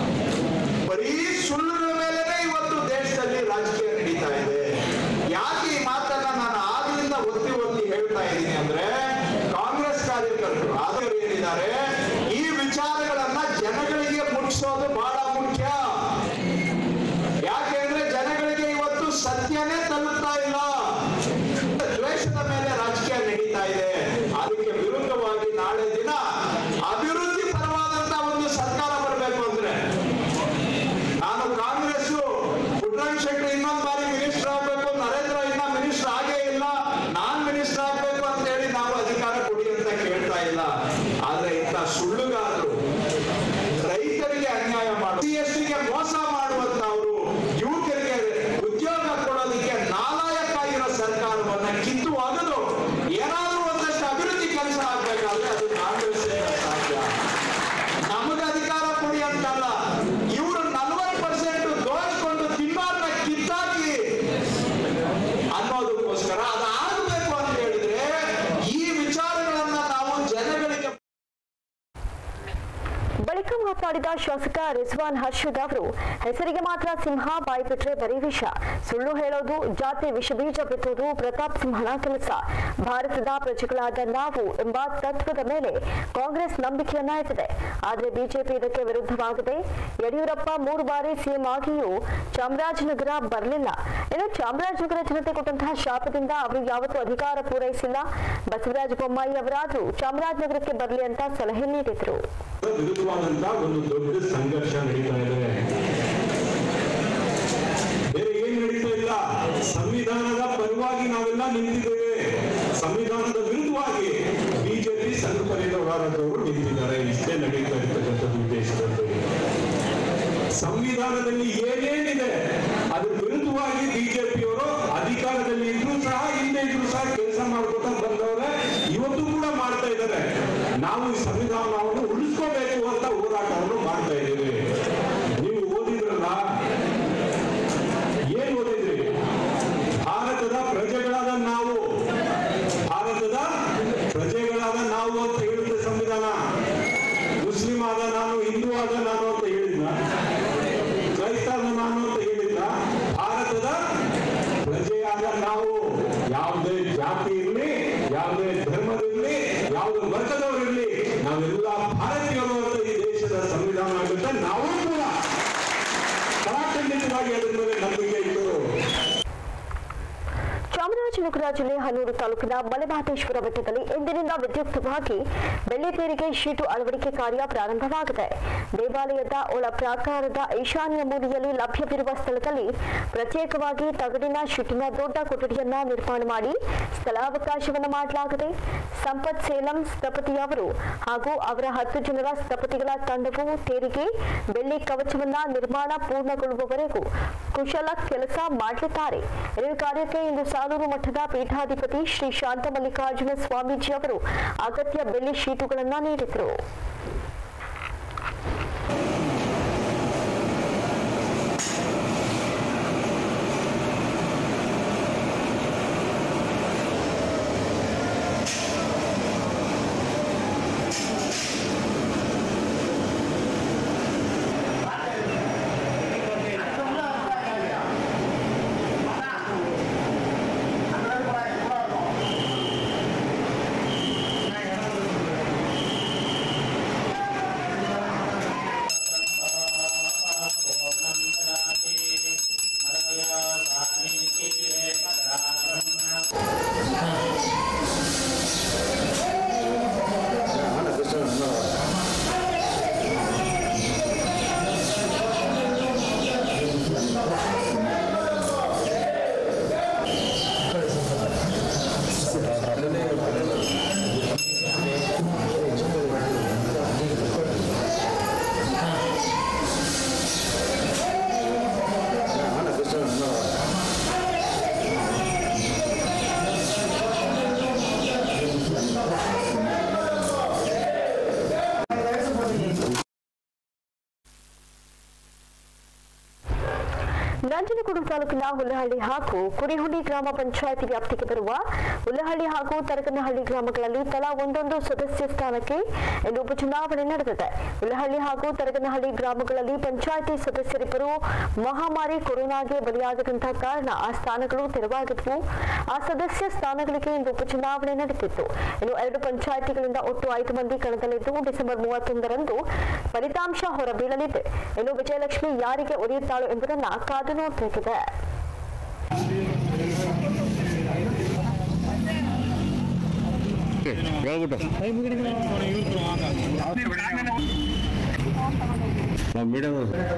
ಬರೀ ಸುಳ್ಳುಗಳ ಮೇಲೆನೆ ಇವತ್ತು ದೇಶದಲ್ಲಿ ರಾಜಕೀಯ ನಡೀತಾ ಇದೆ ಯಾಕೆ ಈ ಮಾತನ್ನ ನಾನು ಆಗ್ಲಿಂದ ಒತ್ತಿ ಒತ್ತಿ ಹೇಳ್ತಾ ಇದ್ದೀನಿ ಅಂದ್ರೆ ಕಾಂಗ್ರೆಸ್ ಕಾರ್ಯಕರ್ತರು ಆದರೂ ಏನಿದ್ದಾರೆ ಈ ವಿಚಾರಗಳನ್ನ ಜನಗಳಿಗೆ ಮುಟ್ಟಿಸೋದು ಬಹಳ ಮುಖ್ಯ ಯಾಕೆಂದ್ರೆ ಜನಗಳಿಗೆ ಇವತ್ತು ಸತ್ಯನೇ ತಲುಪ್ತಾ ಇಲ್ಲ ದ್ವೇಷದ ಮೇಲೆ ರಾಜಕೀಯ ನಡೀತಾ ಇದೆ ಅದಕ್ಕೆ ವಿರುದ್ಧವಾಗಿ ನಾಳೆ ದಿನ ಅಭಿವೃದ್ಧಿ ಪರವಾದಂತ ಒಂದು ಸರ್ಕಾರ ಬರಬೇಕು ಅಂದ್ರೆ ನಾನು ಕಾಂಗ್ರೆಸ್ ಪುಟ್ಟರಾಜ್ ಶೆಟ್ಟಿ ಇನ್ನೊಂದ್ ಬಾರಿ ಮಿನಿಸ್ಟರ್ ಆಗ್ಬೇಕು ನರೇಂದ್ರ ಇನ್ನ ಮಿನಿಸ್ಟರ್ ಆಗೇ ಇಲ್ಲ ನಾನ್ ಮಿನಿಸ್ಟರ್ ಆಗ್ಬೇಕು ಅಂತ ಹೇಳಿ ನಾವು ಅಧಿಕಾರ ಕೊಡಿ ಅಂತ ಕೇಳ್ತಾ ಇಲ್ಲ ಆದ್ರೆ ಇಂಥ ಸುಳ್ಳುಗಾರರು ರೈತರಿಗೆ ಅನ್ಯಾಯ ಮಾಡಿದ ಶಾಸಕ ರಿಜ್ವಾನ್ ಹರ್ಷದ್ ಅವರು ಹೆಸರಿಗೆ ಮಾತ್ರ ಸಿಂಹ ಬಾಯಿ ಬಿಟ್ರೆ ಬರೀ ವಿಷ ಸುಳ್ಳು ಹೇಳೋದು ಜಾತಿ ವಿಷಬೀಜ ಬಿತ್ತೋದು ಪ್ರತಾಪ್ ಸಿಂಹನ ಕೆಲಸ ಭಾರತದ ಪ್ರಜೆಗಳಾದ ನಾವು ಎಂಬ ತತ್ವದ ಮೇಲೆ ಕಾಂಗ್ರೆಸ್ ನಂಬಿಕೆಯನ್ನ ಇಟ್ಟಿದೆ ಆದರೆ ಬಿಜೆಪಿ ಇದಕ್ಕೆ ವಿರುದ್ಧವಾಗಿದೆ ಯಡಿಯೂರಪ್ಪ ಮೂರು ಬಾರಿ ಸಿಎಂ ಆಗಿಯೂ ಚಾಮರಾಜನಗರ ಬರಲಿಲ್ಲ ಇನ್ನು ಚಾಮರಾಜನಗರ ಜನತೆ ಕೊಟ್ಟಂತಹ ಶಾಪದಿಂದ ಅವರು ಯಾವತ್ತೂ ಅಧಿಕಾರ ಪೂರೈಸಿಲ್ಲ ಬಸವರಾಜ ಬೊಮ್ಮಾಯಿ ಅವರಾದ್ರೂ ಚಾಮರಾಜನಗರಕ್ಕೆ ಬರಲಿ ಅಂತ ಸಲಹೆ ನೀಡಿದರು ವಿರುದ್ಧವಾದಂತ ಒಂದು ದೊಡ್ಡ ಸಂಘರ್ಷ ನಡೀತಾ ಇದೆ ಬೇರೆ ಏನ್ ನಡೀತಾ ಇಲ್ಲ ಸಂವಿಧಾನದ ಪರವಾಗಿ ನಾವೆಲ್ಲ ನಿಂತಿದ್ದೇವೆ ಸಂವಿಧಾನದ ವಿರುದ್ಧವಾಗಿ ಬಿಜೆಪಿ ಸಂಘ ಪರಿವಾರದವರು ನಿಂತಿದ್ದಾರೆ ಇಷ್ಟೇ ನಡೀತಾ ಇರ್ತಕ್ಕಂಥದ್ದು ಈ ದೇಶದಲ್ಲಿ ಸಂವಿಧಾನದಲ್ಲಿ ಏನೇನಿದೆ ಅದ್ರ ವಿರುದ್ಧವಾಗಿ ಬಿಜೆಪಿಯವರು ಅಧಿಕಾರದಲ್ಲಿ ಇದ್ರು ಸಹ ಹಿಂದೆ ಇದ್ರು ಸಹ ಕೆಲಸ ಮಾಡ್ಕೊತಾ ಬಂದವರೇ ಇವತ್ತು ಕೂಡ ಮಾಡ್ತಾ ಇದ್ದಾರೆ ನಾವು ಈ ಸಂವಿಧಾನವನ್ನು ಉಳಿಸ್ಕೋಬೇಕು ಅಂತ ಹೋರಾಟವನ್ನು ಮಾಡ್ತಾ ಇದ್ದೀವಿ ನೀವು ಓದಿದ್ರಲ್ಲ ಏನ್ ಓದಿದ್ರಿ ಭಾರತದ ಪ್ರಜೆಗಳಾದ ನಾವು ಭಾರತದ ಪ್ರಜೆಗಳಾದ ನಾವು ಅಂತ ಹೇಳುತ್ತೆ ಸಂವಿಧಾನ ಮುಸ್ಲಿಂ ಆದ ನಾನು ಹಿಂದೂ ಆದ ನಾನು ಅಂತ ಹೇಳಿದ್ನ ಕ್ರೈಸ್ತನ ನಾನು ಅಂತ ಹೇಳಿದ್ನ ಭಾರತದ ಪ್ರಜೆಯಾದ ನಾವು ಯಾವುದೇ ಜಾತಿ ಇರಲಿ ಯಾವುದೇ ಧರ್ಮದಿರ್ಲಿ ಯಾವುದೇ ವರ್ಗದವರಿರ್ಲಿ ನಾವೆಲ್ಲ ಭಾರತೀಯರು ಅಂತ ಈ ದೇಶದ ಸಂವಿಧಾನ ಆಗುತ್ತೆ ನಾವು ಕೂಡ ಖಂಡಿತವಾಗಿ ಅದರ ಮೇಲೆ ನಂಬಿಕೆ ಇಟ್ಟು ಚಾಮರಾಜನಗರ ಜಿಲ್ಲೆ ಹನೂರು ತಾಲೂಕಿನ ಮಲೆಮಹದೇಶ್ವರ ಬೆಟ್ಟದಲ್ಲಿ ಇಂದಿನಿಂದ ವಿದ್ಯುಕ್ತವಾಗಿ ಬೆಳ್ಳಿಪೇರಿಗೆ ಶೀಟು ಅಳವಡಿಕೆ ಕಾರ್ಯ ಪ್ರಾರಂಭವಾಗಿದೆ ದೇವಾಲಯದ ಒಳ ಪ್ರಾಕಾರದ ಈಶಾನ್ಯ ಮೂಲೆಯಲ್ಲಿ ಲಭ್ಯವಿರುವ ಸ್ಥಳದಲ್ಲಿ ಪ್ರತ್ಯೇಕವಾಗಿ ತಗಡಿನ ಶೀಟಿನ ದೊಡ್ಡ ಕೊಠಡಿಯನ್ನ ನಿರ್ಮಾಣ ಮಾಡಿ ಸ್ಥಳಾವಕಾಶವನ್ನು ಮಾಡಲಾಗಿದೆ ಸಂಪತ್ ಸೇಲಂ ಸ್ಥಪತಿಯವರು ಹಾಗೂ ಅವರ ಹತ್ತು ಜನರ ಸ್ಥಪತಿಗಳ ತಂಡವು ತೇರಿಗೆ ಬೆಳ್ಳಿ ಕವಚವನ್ನ ನಿರ್ಮಾಣ ಪೂರ್ಣಗೊಳ್ಳುವವರೆಗೂ ಕುಶಲ ಕೆಲಸ ಮಾಡಲಿದ್ದಾರೆ ಈ ಕಾರ್ಯಕ್ಕೆ ಇಂದು ಸಾಲೂರು ಮಠದ ಪೀಠಾಧಿಪತಿ ಶ್ರೀ ಶಾಂತ ಮಲ್ಲಿಕಾರ್ಜುನ ಸ್ವಾಮೀಜಿ ಅವರು ಅಗತ್ಯ ಬೆಳ್ಳಿ ಶೀಟುಗಳನ್ನು ನೀಡಿದರು ನಂಜನಗೂಡು ತಾಲೂಕಿನ ಹುಲ್ಲಹಳ್ಳಿ ಹಾಗೂ ಕುರಿಹುಂಡಿ ಗ್ರಾಮ ಪಂಚಾಯತಿ ವ್ಯಾಪ್ತಿಗೆ ಬರುವ ಹುಲ್ಲಹಳ್ಳಿ ಹಾಗೂ ತರಕನಹಳ್ಳಿ ಗ್ರಾಮಗಳಲ್ಲಿ ತಲಾ ಒಂದೊಂದು ಸದಸ್ಯ ಸ್ಥಾನಕ್ಕೆ ಇಂದು ಉಪಚುನಾವಣೆ ನಡೆದಿದೆ ಹುಲ್ಲಹಳ್ಳಿ ಹಾಗೂ ತರಗನಹಳ್ಳಿ ಗ್ರಾಮಗಳಲ್ಲಿ ಪಂಚಾಯತಿ ಸದಸ್ಯರಿಬ್ಬರು ಮಹಾಮಾರಿ ಕೊರೋನಾಗೆ ಬಲಿಯಾಗದಂತಹ ಕಾರಣ ಆ ಸ್ಥಾನಗಳು ತೆರವಾಗಿದ್ವು ಆ ಸದಸ್ಯ ಸ್ಥಾನಗಳಿಗೆ ಇಂದು ಉಪಚುನಾವಣೆ ನಡೆದಿತ್ತು ಇನ್ನು ಎರಡು ಪಂಚಾಯತಿಗಳಿಂದ ಒಟ್ಟು ಐದು ಮಂದಿ ಕಣದಲ್ಲಿದ್ದು ಡಿಸೆಂಬರ್ ಮೂವತ್ತೊಂದರಂದು ಫಲಿತಾಂಶ ಹೊರಬೀಳಲಿದೆ ಇನ್ನು ವಿಜಯಲಕ್ಷ್ಮಿ ಯಾರಿಗೆ ಒಲಿಯುತ್ತಾಳು ಎಂಬುದನ್ನ ಕಾದು ನೋಡಬೇಕಿದೆ ಹೇಳ್ಬಿಟ್ಟು ನಾವು ಮೀಡಿಯಂ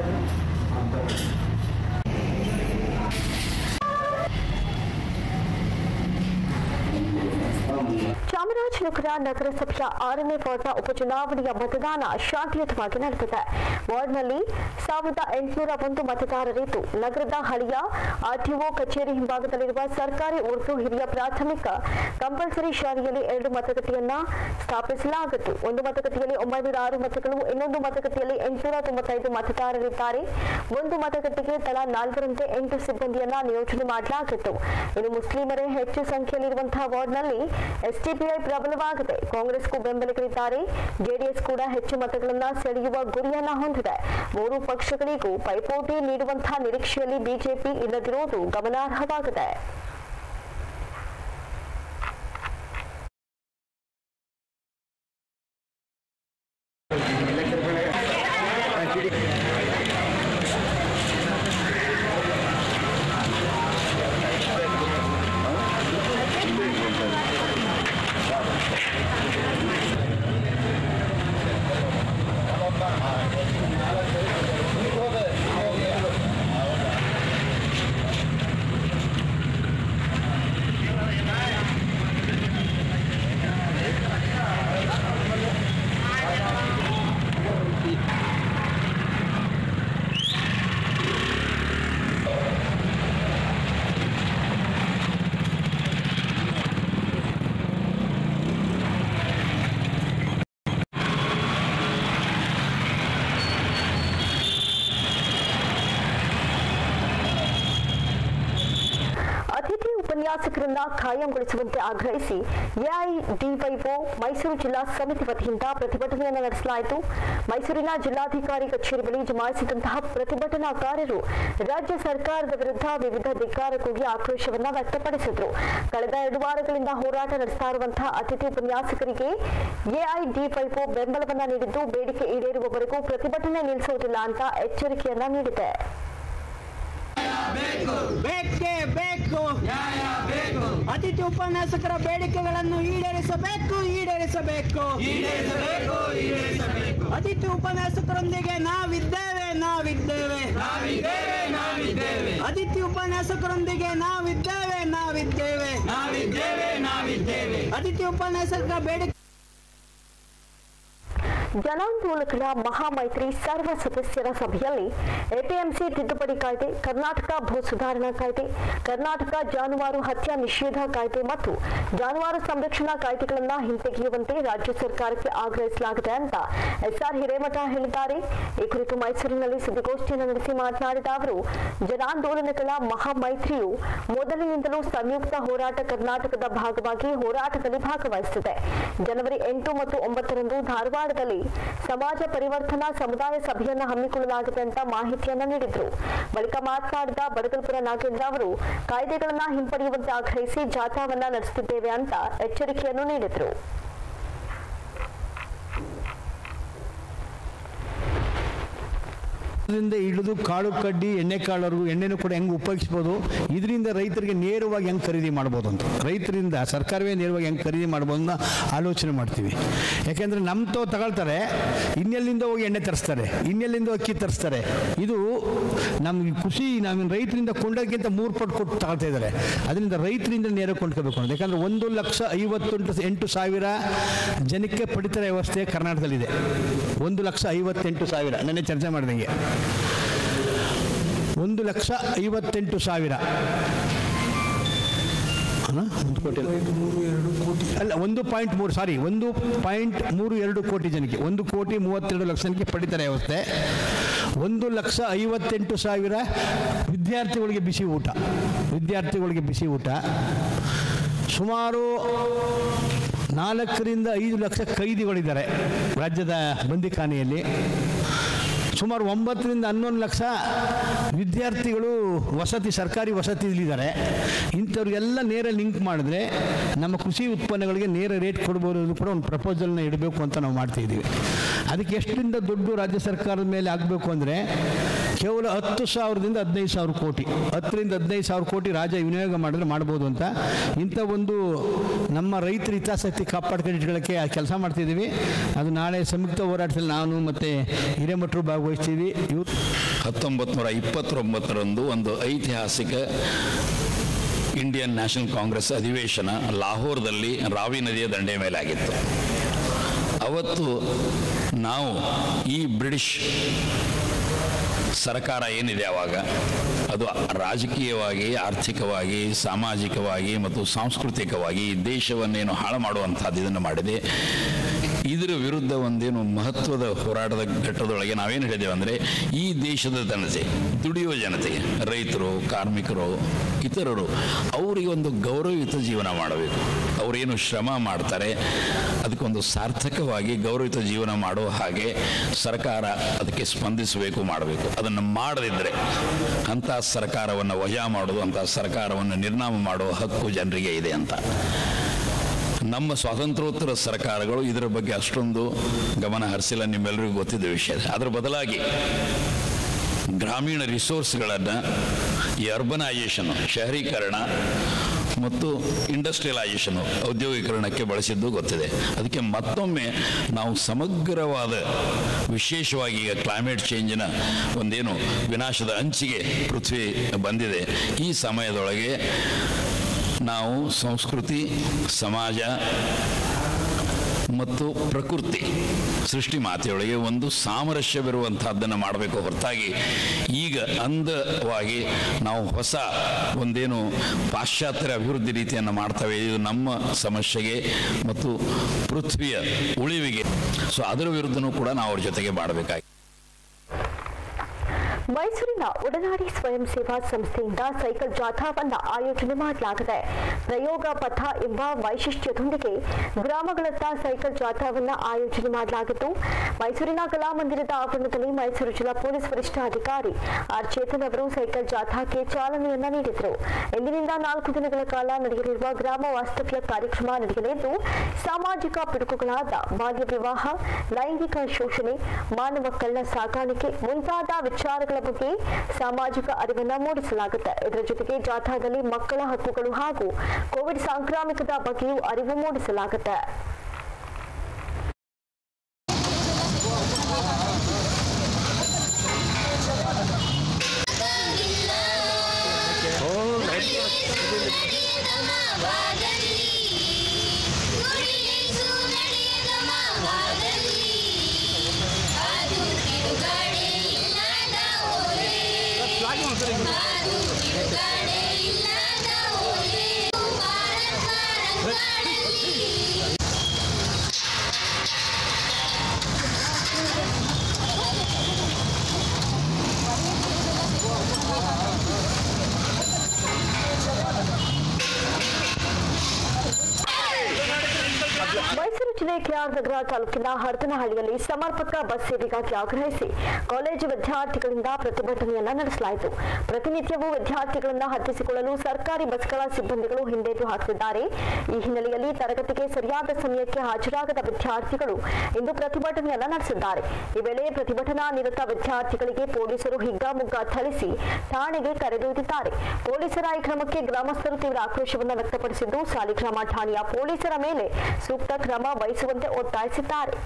ಚಾಮರಾಜನಗರ ನಗರಸಭೆಯ ಆರನೇ ವಾರ್ಡ್ನ ಉಪಚುನಾವಣೆಯ ಮತದಾನ ಶಾಂತಿಯುತವಾಗಿ ನಡೆದಿದೆ ವಾರ್ಡ್ನಲ್ಲಿ ಸಾವಿರದ ಎಂಟುನೂರ ಒಂದು ಮತದಾರರಿದ್ದು ನಗರದ ಹಳಿಯ ಆರ್ಟಿಒ ಕಚೇರಿ ಹಿಂಭಾಗದಲ್ಲಿರುವ ಸರ್ಕಾರಿ ಉರ್ದು ಹಿರಿಯ ಪ್ರಾಥಮಿಕ ಕಂಪಲ್ಸರಿ ಶಾಲೆಯಲ್ಲಿ ಎರಡು ಮತಗಟ್ಟೆಯನ್ನ ಸ್ಥಾಪಿಸಲಾಗಿತ್ತು ಒಂದು ಮತಗಟ್ಟೆಯಲ್ಲಿ ಒಂಬೈನೂರ ಆರು ಮತಗಳು ಇನ್ನೊಂದು ಮತಗಟ್ಟೆಯಲ್ಲಿ ಎಂಟುನೂರ ತೊಂಬತ್ತೈದು ಮತದಾರರಿದ್ದಾರೆ ಒಂದು ಮತಗಟ್ಟೆಗೆ ತಲಾ ನಾಲ್ಕರಂತೆ ಎಂಟು ಸಿಬ್ಬಂದಿಯನ್ನ ನಿಯೋಜನೆ ಮಾಡಲಾಗಿತ್ತು ಇನ್ನು ಮುಸ್ಲಿಮರೇ ಹೆಚ್ಚು ಸಂಖ್ಯೆಯಲ್ಲಿರುವಂತಹ ವಾರ್ಡ್ನಲ್ಲಿ ಎಸ್ಡಿಪಿಐ ಪ್ರಭಾವ ಪ್ರಬಲವಾಗಿದೆ ಕಾಂಗ್ರೆಸ್ಗೂ ಬೆಂಬಲಿಗರಿದ್ದಾರೆ ಜೆಡಿಎಸ್ ಕೂಡ ಹೆಚ್ಚು ಮತಗಳನ್ನ ಸೆಳೆಯುವ ಗುರಿಯನ್ನ ಹೊಂದಿದೆ ಮೂರು ಪಕ್ಷಗಳಿಗೂ ಪೈಪೋಟಿ ನೀಡುವಂತಹ ನಿರೀಕ್ಷೆಯಲ್ಲಿ ಬಿಜೆಪಿ ಇಲ್ಲದಿರುವುದು ಗಮನಾರ್ಹವಾಗಿದೆ ಅತಿಥಿ ಉಪನ್ಯಾಸಕರನ್ನ ಖಾಯಂಗೊಳಿಸುವಂತೆ ಆಗ್ರಹಿಸಿ ಎಐಡಿವೈಒ ಮೈಸೂರು ಜಿಲ್ಲಾ ಸಮಿತಿ ವತಿಯಿಂದ ಪ್ರತಿಭಟನೆಯನ್ನು ನಡೆಸಲಾಯಿತು ಮೈಸೂರಿನ ಜಿಲ್ಲಾಧಿಕಾರಿ ಕಚೇರಿ ಬಳಿ ಜಮಾಯಿಸಿದಂತಹ ಪ್ರತಿಭಟನಾಕಾರರು ರಾಜ್ಯ ಸರ್ಕಾರದ ವಿರುದ್ಧ ವಿವಿಧ ಧಿಕ್ಕಾರ ಕೂಗಿ ಆಕ್ರೋಶವನ್ನ ವ್ಯಕ್ತಪಡಿಸಿದ್ರು ಕಳೆದ ಎರಡು ವಾರಗಳಿಂದ ಹೋರಾಟ ನಡೆಸ್ತಾ ಇರುವಂತಹ ಅತಿಥಿ ಉಪನ್ಯಾಸಕರಿಗೆ ಎಐಡಿವೈಒ ಬೆಂಬಲವನ್ನ ನೀಡಿದ್ದು ಬೇಡಿಕೆ ಈಡೇರುವವರೆಗೂ ಪ್ರತಿಭಟನೆ ನಿಲ್ಲಿಸುವುದಿಲ್ಲ ಅಂತ ಎಚ್ಚರಿಕೆಯನ್ನ ನೀಡಿದೆ ಬೇಕೇ ಬೇಕು ಅತಿಥಿ ಉಪನ್ಯಾಸಕರ ಬೇಡಿಕೆಗಳನ್ನು ಈಡೇರಿಸಬೇಕು ಈಡೇರಿಸಬೇಕು ಅತಿಥಿ ಉಪನ್ಯಾಸಕರೊಂದಿಗೆ ನಾವಿದ್ದೇವೆ ನಾವಿದ್ದೇವೆ ಅತಿಥಿ ಉಪನ್ಯಾಸಕರೊಂದಿಗೆ ನಾವಿದ್ದೇವೆ ನಾವಿದ್ದೇವೆ ಅತಿಥಿ ಉಪನ್ಯಾಸಕರ ಬೇಡಿಕೆ ಜನಾಂದೋಲಕರ ಮಹಾಮೈತ್ರಿ ಸರ್ವ ಸದಸ್ಯರ ಸಭೆಯಲ್ಲಿ ಎಪಿಎಂಸಿ ತಿದ್ದುಪಡಿ ಕಾಯ್ದೆ ಕರ್ನಾಟಕ ಭೂ ಸುಧಾರಣಾ ಕಾಯ್ದೆ ಕರ್ನಾಟಕ ಜಾನುವಾರು ಹತ್ಯೆ ನಿಷೇಧ ಕಾಯ್ದೆ ಮತ್ತು ಜಾನುವಾರು ಸಂರಕ್ಷಣಾ ಕಾಯ್ದೆಗಳನ್ನು ಹಿಂತೆಗೆಯುವಂತೆ ರಾಜ್ಯ ಸರ್ಕಾರಕ್ಕೆ ಆಗ್ರಹಿಸಲಾಗಿದೆ ಅಂತ ಎಸ್ಆರ್ ಹಿರೇಮಠ ಹೇಳಿದ್ದಾರೆ ಈ ಕುರಿತು ಮೈಸೂರಿನಲ್ಲಿ ಸುದ್ದಿಗೋಷ್ಠಿಯನ್ನು ನಡೆಸಿ ಮಾತನಾಡಿದ ಅವರು ಜನಾಂದೋಲನಗಳ ಮಹಾಮೈತ್ರಿಯು ಮೊದಲಿನಿಂದಲೂ ಸಂಯುಕ್ತ ಹೋರಾಟ ಕರ್ನಾಟಕದ ಭಾಗವಾಗಿ ಹೋರಾಟದಲ್ಲಿ ಭಾಗವಹಿಸುತ್ತಿದೆ ಜನವರಿ ಎಂಟು ಮತ್ತು ಒಂಬತ್ತರಂದು ಧಾರವಾಡದಲ್ಲಿ ಸಮಾಜ ಪರಿವರ್ತನಾ ಸಮುದಾಯ ಸಭೆಯನ್ನು ಹಮ್ಮಿಕೊಳ್ಳಲಾಗಿದೆ ಅಂತ ಮಾಹಿತಿಯನ್ನ ನೀಡಿದ್ರು ಬಳಿಕ ಮಾತನಾಡಿದ ಬಡಗಲ್ಪುರ ನಾಗೇಂದ್ರ ಅವರು ಕಾಯ್ದೆಗಳನ್ನ ಹಿಂಪಡೆಯುವಂತೆ ಆಗ್ರಹಿಸಿ ಜಾಥಾವನ್ನ ನಡೆಸುತ್ತಿದ್ದೇವೆ ಅಂತ ಎಚ್ಚರಿಕೆಯನ್ನು ನೀಡಿದ್ರು ಇದರಿಂದ ಹಿಡಿದು ಕಾಳು ಕಡ್ಡಿ ಎಣ್ಣೆ ಕಾಳವರೆಗೂ ಎಣ್ಣೆನೂ ಕೂಡ ಹೆಂಗೆ ಉಪಯೋಗಿಸ್ಬೋದು ಇದರಿಂದ ರೈತರಿಗೆ ನೇರವಾಗಿ ಹೆಂಗೆ ಖರೀದಿ ಮಾಡ್ಬೋದು ಅಂತ ರೈತರಿಂದ ಸರ್ಕಾರವೇ ನೇರವಾಗಿ ಹೆಂಗೆ ಖರೀದಿ ಮಾಡ್ಬೋದು ಅಂತ ಆಲೋಚನೆ ಮಾಡ್ತೀವಿ ಯಾಕೆಂದರೆ ನಮ್ಮ ತೋ ತಗೊಳ್ತಾರೆ ಇನ್ನೆಲ್ಲಿಂದ ಹೋಗಿ ಎಣ್ಣೆ ತರಿಸ್ತಾರೆ ಇನ್ನೆಲ್ಲಿಂದ ಅಕ್ಕಿ ತರಿಸ್ತಾರೆ ಇದು ನಮ್ಗೆ ಖುಷಿ ನಮ್ಮ ರೈತರಿಂದ ಕೊಂಡೋಕ್ಕಿಂತ ಮೂರು ಪಟ್ಟು ಕೊಟ್ಟು ತಗೊಳ್ತಾ ಇದ್ದಾರೆ ಅದರಿಂದ ರೈತರಿಂದ ನೇರ ಕೊಂಡ್ಕೋಬೇಕು ಅಂತ ಯಾಕಂದರೆ ಒಂದು ಲಕ್ಷ ಐವತ್ತೆಂಟು ಎಂಟು ಸಾವಿರ ಜನಕ್ಕೆ ಪಡಿತರ ವ್ಯವಸ್ಥೆ ಕರ್ನಾಟಕದಲ್ಲಿದೆ ಒಂದು ಲಕ್ಷ ಐವತ್ತೆಂಟು ಸಾವಿರ ನೆನ್ನೆ ಚರ್ಚೆ ಮಾಡಿದಂಗೆ ಒಂದು ಲಕ್ಷ ಐವತ್ತೆಂಟು ಸಾವಿರ ಅಲ್ಲ? ಒಂದು ಕೋಟಿ ಅಲ್ಲ. ಅಲ್ಲ ಒಂದು ಪಾಯಿಂಟ್ ಮೂರು ಸಾರಿ ಒಂದು ಪಾಯಿಂಟ್ ಮೂರು ಎರಡು ಕೋಟಿ ಜನಕ್ಕೆ ಒಂದು ಕೋಟಿ ಮೂವತ್ತೆರಡು ಲಕ್ಷ ಜನಕ್ಕೆ ಪಡಿತಾರೆ ವ್ಯವಸ್ಥೆ ಒಂದು ಲಕ್ಷ ಐವತ್ತೆಂಟು ಸಾವಿರ ವಿದ್ಯಾರ್ಥಿಗಳಿಗೆ ಬಿಸಿ ಊಟ ವಿದ್ಯಾರ್ಥಿಗಳಿಗೆ ಬಿಸಿ ಊಟ ಸುಮಾರು ನಾಲ್ಕರಿಂದ ಐದು ಲಕ್ಷ ಕೈದಿಗಳಿದ್ದಾರೆ ರಾಜ್ಯದ ಬಂದಿಖಾನೆಯಲ್ಲಿ ಸುಮಾರು ಒಂಬತ್ತರಿಂದ ಹನ್ನೊಂದು ಲಕ್ಷ ವಿದ್ಯಾರ್ಥಿಗಳು ವಸತಿ ಸರ್ಕಾರಿ ವಸತಿಯಲ್ಲಿದ್ದಾರೆ ಇಂಥವ್ರಿಗೆಲ್ಲ ನೇರ ಲಿಂಕ್ ಮಾಡಿದ್ರೆ ನಮ್ಮ ಕೃಷಿ ಉತ್ಪನ್ನಗಳಿಗೆ ನೇರ ರೇಟ್ ಕೊಡ್ಬೋದು ಅನ್ನೋದು ಕೂಡ ಒಂದು ಪ್ರಪೋಸಲ್ನ ಇಡಬೇಕು ಅಂತ ನಾವು ಮಾಡ್ತಾ ಇದ್ದೀವಿ ಅದಕ್ಕೆ ಎಷ್ಟರಿಂದ ದುಡ್ಡು ರಾಜ್ಯ ಸರ್ಕಾರದ ಮೇಲೆ ಆಗಬೇಕು ಅಂದರೆ ಕೇವಲ ಹತ್ತು ಸಾವಿರದಿಂದ ಹದಿನೈದು ಸಾವಿರ ಕೋಟಿ ಹತ್ತರಿಂದ ಹದಿನೈದು ಸಾವಿರ ಕೋಟಿ ರಾಜ್ಯ ವಿನಿಯೋಗ ಮಾಡಿದ್ರೆ ಮಾಡ್ಬೋದು ಅಂತ ಇಂಥ ಒಂದು ನಮ್ಮ ರೈತರ ಹಿತಾಸಕ್ತಿ ಕಾಪಾಡ್ಕೊಂಡಿಟ್ಕೊಳ್ಳೋಕ್ಕೆ ಕೆಲಸ ಮಾಡ್ತಿದ್ದೀವಿ ಅದು ನಾಳೆ ಸಂಯುಕ್ತ ಹೋರಾಟದಲ್ಲಿ ನಾನು ಮತ್ತು ಹಿರೇಮಠರು ಭಾಗವಹಿಸ್ತೀವಿ ಇವ್ರು ಹತ್ತೊಂಬತ್ತು ನೂರ ಇಪ್ಪತ್ತೊಂಬತ್ತರಂದು ಒಂದು ಐತಿಹಾಸಿಕ ಇಂಡಿಯನ್ ನ್ಯಾಷನಲ್ ಕಾಂಗ್ರೆಸ್ ಅಧಿವೇಶನ ಲಾಹೋರ್ದಲ್ಲಿ ರಾವಿ ನದಿಯ ದಂಡೆ ಮೇಲೆ ಆಗಿತ್ತು ಅವತ್ತು ನಾವು ಈ ಬ್ರಿಟಿಷ್ ಸರ್ಕಾರ ಏನಿದೆ ಆವಾಗ ಅದು ರಾಜಕೀಯವಾಗಿ ಆರ್ಥಿಕವಾಗಿ ಸಾಮಾಜಿಕವಾಗಿ ಮತ್ತು ಸಾಂಸ್ಕೃತಿಕವಾಗಿ ಈ ದೇಶವನ್ನೇನು ಹಾಳು ಮಾಡುವಂಥದ್ದು ಇದನ್ನು ಮಾಡಿದೆ ಇದರ ವಿರುದ್ಧ ಒಂದೇನು ಮಹತ್ವದ ಹೋರಾಟದ ಘಟ್ಟದೊಳಗೆ ನಾವೇನು ಹೇಳಿದ್ದೇವೆ ಅಂದರೆ ಈ ದೇಶದ ಜನತೆ ದುಡಿಯುವ ಜನತೆ ರೈತರು ಕಾರ್ಮಿಕರು ಇತರರು ಅವರಿಗೆ ಒಂದು ಗೌರವಯುತ ಜೀವನ ಮಾಡಬೇಕು ಅವರೇನು ಶ್ರಮ ಮಾಡ್ತಾರೆ ಅದಕ್ಕೊಂದು ಸಾರ್ಥಕವಾಗಿ ಗೌರವಿತ ಜೀವನ ಮಾಡುವ ಹಾಗೆ ಸರ್ಕಾರ ಅದಕ್ಕೆ ಸ್ಪಂದಿಸಬೇಕು ಮಾಡಬೇಕು ಅದನ್ನು ಮಾಡದಿದ್ದರೆ ಅಂಥ ಸರ್ಕಾರವನ್ನು ವಜಾ ಮಾಡೋದು ಅಂಥ ಸರ್ಕಾರವನ್ನು ನಿರ್ನಾಮ ಮಾಡುವ ಹಕ್ಕು ಜನರಿಗೆ ಇದೆ ಅಂತ ನಮ್ಮ ಸ್ವಾತಂತ್ರ್ಯೋತ್ತರ ಸರ್ಕಾರಗಳು ಇದರ ಬಗ್ಗೆ ಅಷ್ಟೊಂದು ಗಮನ ಹರಿಸಿಲ್ಲ ನಿಮ್ಮೆಲ್ಲರಿಗೂ ಗೊತ್ತಿದ್ದ ವಿಷಯ ಅದರ ಬದಲಾಗಿ ಗ್ರಾಮೀಣ ರಿಸೋರ್ಸ್ಗಳನ್ನು ಈ ಅರ್ಬನೈಜೇಷನ್ ಶಹರೀಕರಣ ಮತ್ತು ಇಂಡಸ್ಟ್ರಿಯಲೈಜೇಷನ್ ಔದ್ಯೋಗೀಕರಣಕ್ಕೆ ಬಳಸಿದ್ದು ಗೊತ್ತಿದೆ ಅದಕ್ಕೆ ಮತ್ತೊಮ್ಮೆ ನಾವು ಸಮಗ್ರವಾದ ವಿಶೇಷವಾಗಿ ಈಗ ಕ್ಲೈಮೇಟ್ ಚೇಂಜಿನ ಒಂದೇನು ವಿನಾಶದ ಅಂಚಿಗೆ ಪೃಥ್ವಿ ಬಂದಿದೆ ಈ ಸಮಯದೊಳಗೆ ನಾವು ಸಂಸ್ಕೃತಿ ಸಮಾಜ ಮತ್ತು ಪ್ರಕೃತಿ ಸೃಷ್ಟಿ ಮಾತೆಯೊಳಗೆ ಒಂದು ಸಾಮರಸ್ಯವಿರುವಂತಹದ್ದನ್ನು ಮಾಡಬೇಕು ಹೊರತಾಗಿ ಈಗ ಅಂದವಾಗಿ ನಾವು ಹೊಸ ಒಂದೇನು ಪಾಶ್ಚಾತ್ಯ ಅಭಿವೃದ್ಧಿ ರೀತಿಯನ್ನು ಮಾಡ್ತೇವೆ ಇದು ನಮ್ಮ ಸಮಸ್ಯೆಗೆ ಮತ್ತು ಪೃಥ್ವಿಯ ಉಳಿವಿಗೆ ಸೊ ಅದರ ವಿರುದ್ಧನೂ ಕೂಡ ನಾವು ಅವ್ರ ಜೊತೆಗೆ ಮಾಡಬೇಕಾಗಿ ಮೈಸೂರಿನ ಒಡನಾಡಿ ಸ್ವಯಂ ಸೇವಾ ಸಂಸ್ಥೆಯಿಂದ ಸೈಕಲ್ ಜಾಥಾವನ್ನ ಆಯೋಜನೆ ಮಾಡಲಾಗಿದೆ ಪ್ರಯೋಗ ಪಥ ಎಂಬ ವೈಶಿಷ್ಟ್ಯದೊಂದಿಗೆ ಗ್ರಾಮಗಳತ್ತ ಸೈಕಲ್ ಜಾಥಾವನ್ನ ಆಯೋಜನೆ ಮಾಡಲಾಗಿತ್ತು ಮೈಸೂರಿನ ಕಲಾಮಂದಿರದ ಆವರಣದಲ್ಲಿ ಮೈಸೂರು ಜಿಲ್ಲಾ ಪೊಲೀಸ್ ವರಿಷ್ಠಾಧಿಕಾರಿ ಆರ್ ಚೇತನ್ ಅವರು ಸೈಕಲ್ ಜಾಥಾಕ್ಕೆ ಚಾಲನೆಯನ್ನ ನೀಡಿದರು ಇಂದಿನಿಂದ ನಾಲ್ಕು ದಿನಗಳ ಕಾಲ ನಡೆಯಲಿರುವ ಗ್ರಾಮ ವಾಸ್ತವ್ಯ ಕಾರ್ಯಕ್ರಮ ನಡೆಯಲಿದ್ದು ಸಾಮಾಜಿಕ ಪಿಡುಕುಗಳಾದ ಬಾಲ್ಯ ವಿವಾಹ ಲೈಂಗಿಕ ಶೋಷಣೆ ಮಾನವ ಕಳ್ಳ ಸಾಗಾಣಿಕೆ ಮುಂತಾದ ವಿಚಾರಗಳ ಬಗ್ಗೆ ಸಾಮಾಜಿಕ ಅರಿವನ್ನ ಮೂಡಿಸಲಾಗುತ್ತೆ ಇದರ ಜೊತೆಗೆ ಜಾಥಾದಲ್ಲಿ ಮಕ್ಕಳ ಹಕ್ಕುಗಳು ಹಾಗೂ ಕೋವಿಡ್ ಸಾಂಕ್ರಾಮಿಕದ ಬಗ್ಗೆಯೂ ಅರಿವು ಮೂಡಿಸಲಾಗುತ್ತೆ ಮೈಸೂರು ಜಿಲ್ಲೆ ಕೆಆರ್ ನಗರ ತಾಲೂಕಿನ ಹರದನಹಳ್ಳಿಯಲ್ಲಿ ಸಮರ್ಪಕ ಬಸ್ ಸೇವೆಗಾಗಿ ಆಗ್ರಹಿಸಿ ಕಾಲೇಜು ವಿದ್ಯಾರ್ಥಿಗಳಿಂದ ಪ್ರತಿಭಟನೆಯನ್ನ ನಡೆಸಲಾಯಿತು ಪ್ರತಿನಿತ್ಯವೂ ವಿದ್ಯಾರ್ಥಿಗಳನ್ನ ಹತ್ತಿಸಿಕೊಳ್ಳಲು ಸರ್ಕಾರಿ ಬಸ್ಗಳ ಸಿಬ್ಬಂದಿಗಳು ಹಿಂದೇಟು ಹಾಕುತ್ತಿದ್ದಾರೆ ಈ ಹಿನ್ನೆಲೆಯಲ್ಲಿ ತರಗತಿಗೆ ಸರಿಯಾದ ಸಮಯಕ್ಕೆ ಹಾಜರಾಗದ ವಿದ್ಯಾರ್ಥಿಗಳು ಇಂದು ಪ್ರತಿಭಟನೆಯನ್ನ ನಡೆಸಿದ್ದಾರೆ ಈ ವೇಳೆ ಪ್ರತಿಭಟನಾ ನಿರತ ವಿದ್ಯಾರ್ಥಿಗಳಿಗೆ ಪೊಲೀಸರು ಹಿಗ್ಗಾಮುಗ್ಗಾ ಥಳಿಸಿ ಠಾಣೆಗೆ ಕರೆದೊಯ್ದಿದ್ದಾರೆ ಪೊಲೀಸರ ಈ ಕ್ರಮಕ್ಕೆ ಗ್ರಾಮಸ್ಥರು ತೀವ್ರ ಆಕ್ರೋಶವನ್ನು ವ್ಯಕ್ತಪಡಿಸಿದ್ದು ಸಾಲಿಗ್ರಾಮ ಠಾಣೆಯ ಪೊಲೀಸರ ಮೇಲೆ ಸೂಕ್ತ ಕ್ರಮ ವಹಿಸುವಂತೆ ಒತ್ತಾಯಿಸಿದ್ದಾರೆ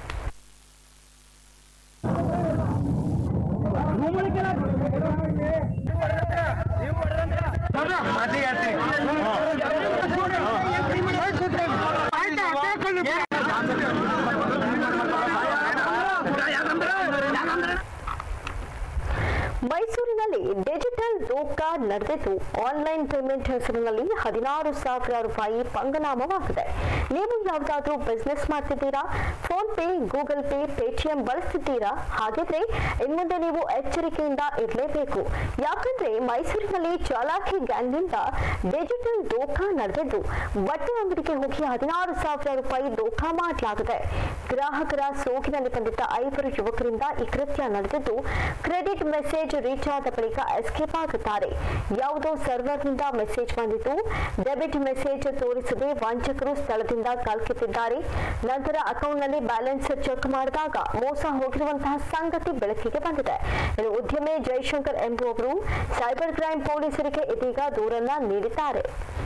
ಮೈಸೂರಿನಲ್ಲಿ ಡಿಜಿಟಲ್ ಲೋಕ ನಡೆದಿದ್ದು ಆನ್ಲೈನ್ ಪೇಮೆಂಟ್ ಹೆಸರಿನಲ್ಲಿ ಹದಿನಾರು ಸಾವಿರ ರೂಪಾಯಿ ಪಂಗನಾಮವಾಗಿದೆ ನೀವು ಯಾವುದಾದ್ರೂ ಬಿಸ್ನೆಸ್ ಮಾಡ್ತಿದ್ದೀರಾ PhonePe Google Pay Paytm ಬಳಸ್ತಿದ್ದೀರಾ ಹಾಗಿದ್ರೆ ಇನ್ಮುಂದೆ ನೀವು ಎಚ್ಚರಿಕೆಯಿಂದ ಇರಲೇಬೇಕು ಯಾಕಂದ್ರೆ ಮೈಸೂರಿನಲ್ಲಿ ಚಾಲಾಕಿ ಗ್ಯಾಂಗ್ನಿಂದ ಡಿಜಿಟಲ್ ದೋಖ ನಡೆದಿದ್ದು ಬಟ್ಟೆ ಅಂಗಡಿಗೆ ಹೋಗಿ ಹದಿನಾರು ಸಾವಿರ ರೂಪಾಯಿ ದೋಖ ಮಾಡಲಾಗಿದೆ ಗ್ರಾಹಕರ ಸೋಗಿನಲ್ಲಿ ಬಂದಿದ್ದ ಐವರು ಯುವಕರಿಂದ ಈ ಕೃತ್ಯ ನಡೆದಿದ್ದು ಕ್ರೆಡಿಟ್ ಮೆಸೇಜ್ ರೀಚ್ ಆದ ಬಳಿಕ ಎಸ್ಕೇಪ್ ಆಗುತ್ತಾರೆ ಯಾವುದೋ ಸರ್ವರ್ನಿಂದ ಮೆಸೇಜ್ ಬಂದಿದ್ದು ಡೆಬಿಟ್ ಮೆಸೇಜ್ ತೋರಿಸದೆ ವಂಚಕರು ಸ್ಥಳದಿಂದ ಕಾಲ್ಕಿತ್ತಿದ್ದಾರೆ ನಂತರ ಅಕೌಂಟ್ನಲ್ಲಿ ಬ್ಯಾಲೆನ್ಸ್ ಚೆಕ್ ಮಾಡಿದಾಗ ಮೋಸ ಹೋಗಿರುವಂತಹ ಸಂಗತಿ ಬೆಳಕಿಗೆ ಬಂದಿದೆ ಇನ್ನು ಉದ್ಯಮಿ ಜೈಶಂಕರ್ ಎಂಬುವವರು ಸೈಬರ್ ಕ್ರೈಮ್ ಪೊಲೀಸರಿಗೆ ಇದೀಗ ದೂರನ್ನ ನೀಡಿದ್ದಾರೆ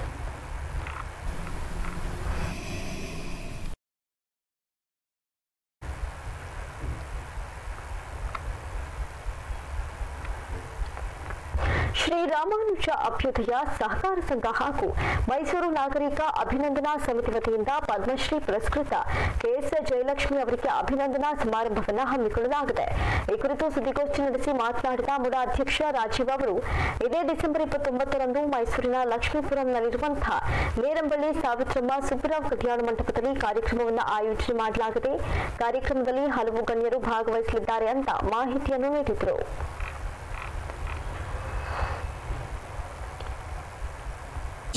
ಶ್ರೀರಾಮಾನುಜ ಅಭ್ಯುದಯ ಸಹಕಾರ ಸಂಘ ಹಾಗೂ ಮೈಸೂರು ನಾಗರಿಕ ಅಭಿನಂದನಾ ಸಮಿತಿ ವತಿಯಿಂದ ಪದ್ಮಶ್ರೀ ಪುರಸ್ಕೃತ ಕೆಎಸ್ ಜಯಲಕ್ಷ್ಮಿ ಅವರಿಗೆ ಅಭಿನಂದನಾ ಸಮಾರಂಭವನ್ನು ಹಮ್ಮಿಕೊಳ್ಳಲಾಗಿದೆ ಈ ಕುರಿತು ಸುದ್ದಿಗೋಷ್ಠಿ ನಡೆಸಿ ಮಾತನಾಡಿದ ಮುಡ ಅಧ್ಯಕ್ಷ ರಾಜೀವ್ ಅವರು ಇದೇ ಡಿಸೆಂಬರ್ ಇಪ್ಪತ್ತೊಂಬತ್ತರಂದು ಮೈಸೂರಿನ ಲಕ್ಷ್ಮೀಪುರಂನಲ್ಲಿರುವಂತಹ ನೇರಂಬಳ್ಳಿ ಸಾವಿತ್ರಮ್ಮ ಸುಬ್ಬರಾವ್ ಕಲ್ಯಾಣ ಮಂಟಪದಲ್ಲಿ ಕಾರ್ಯಕ್ರಮವನ್ನು ಆಯೋಜನೆ ಮಾಡಲಾಗಿದೆ ಕಾರ್ಯಕ್ರಮದಲ್ಲಿ ಹಲವು ಗಣ್ಯರು ಭಾಗವಹಿಸಲಿದ್ದಾರೆ ಅಂತ ಮಾಹಿತಿಯನ್ನು ನೀಡಿದರು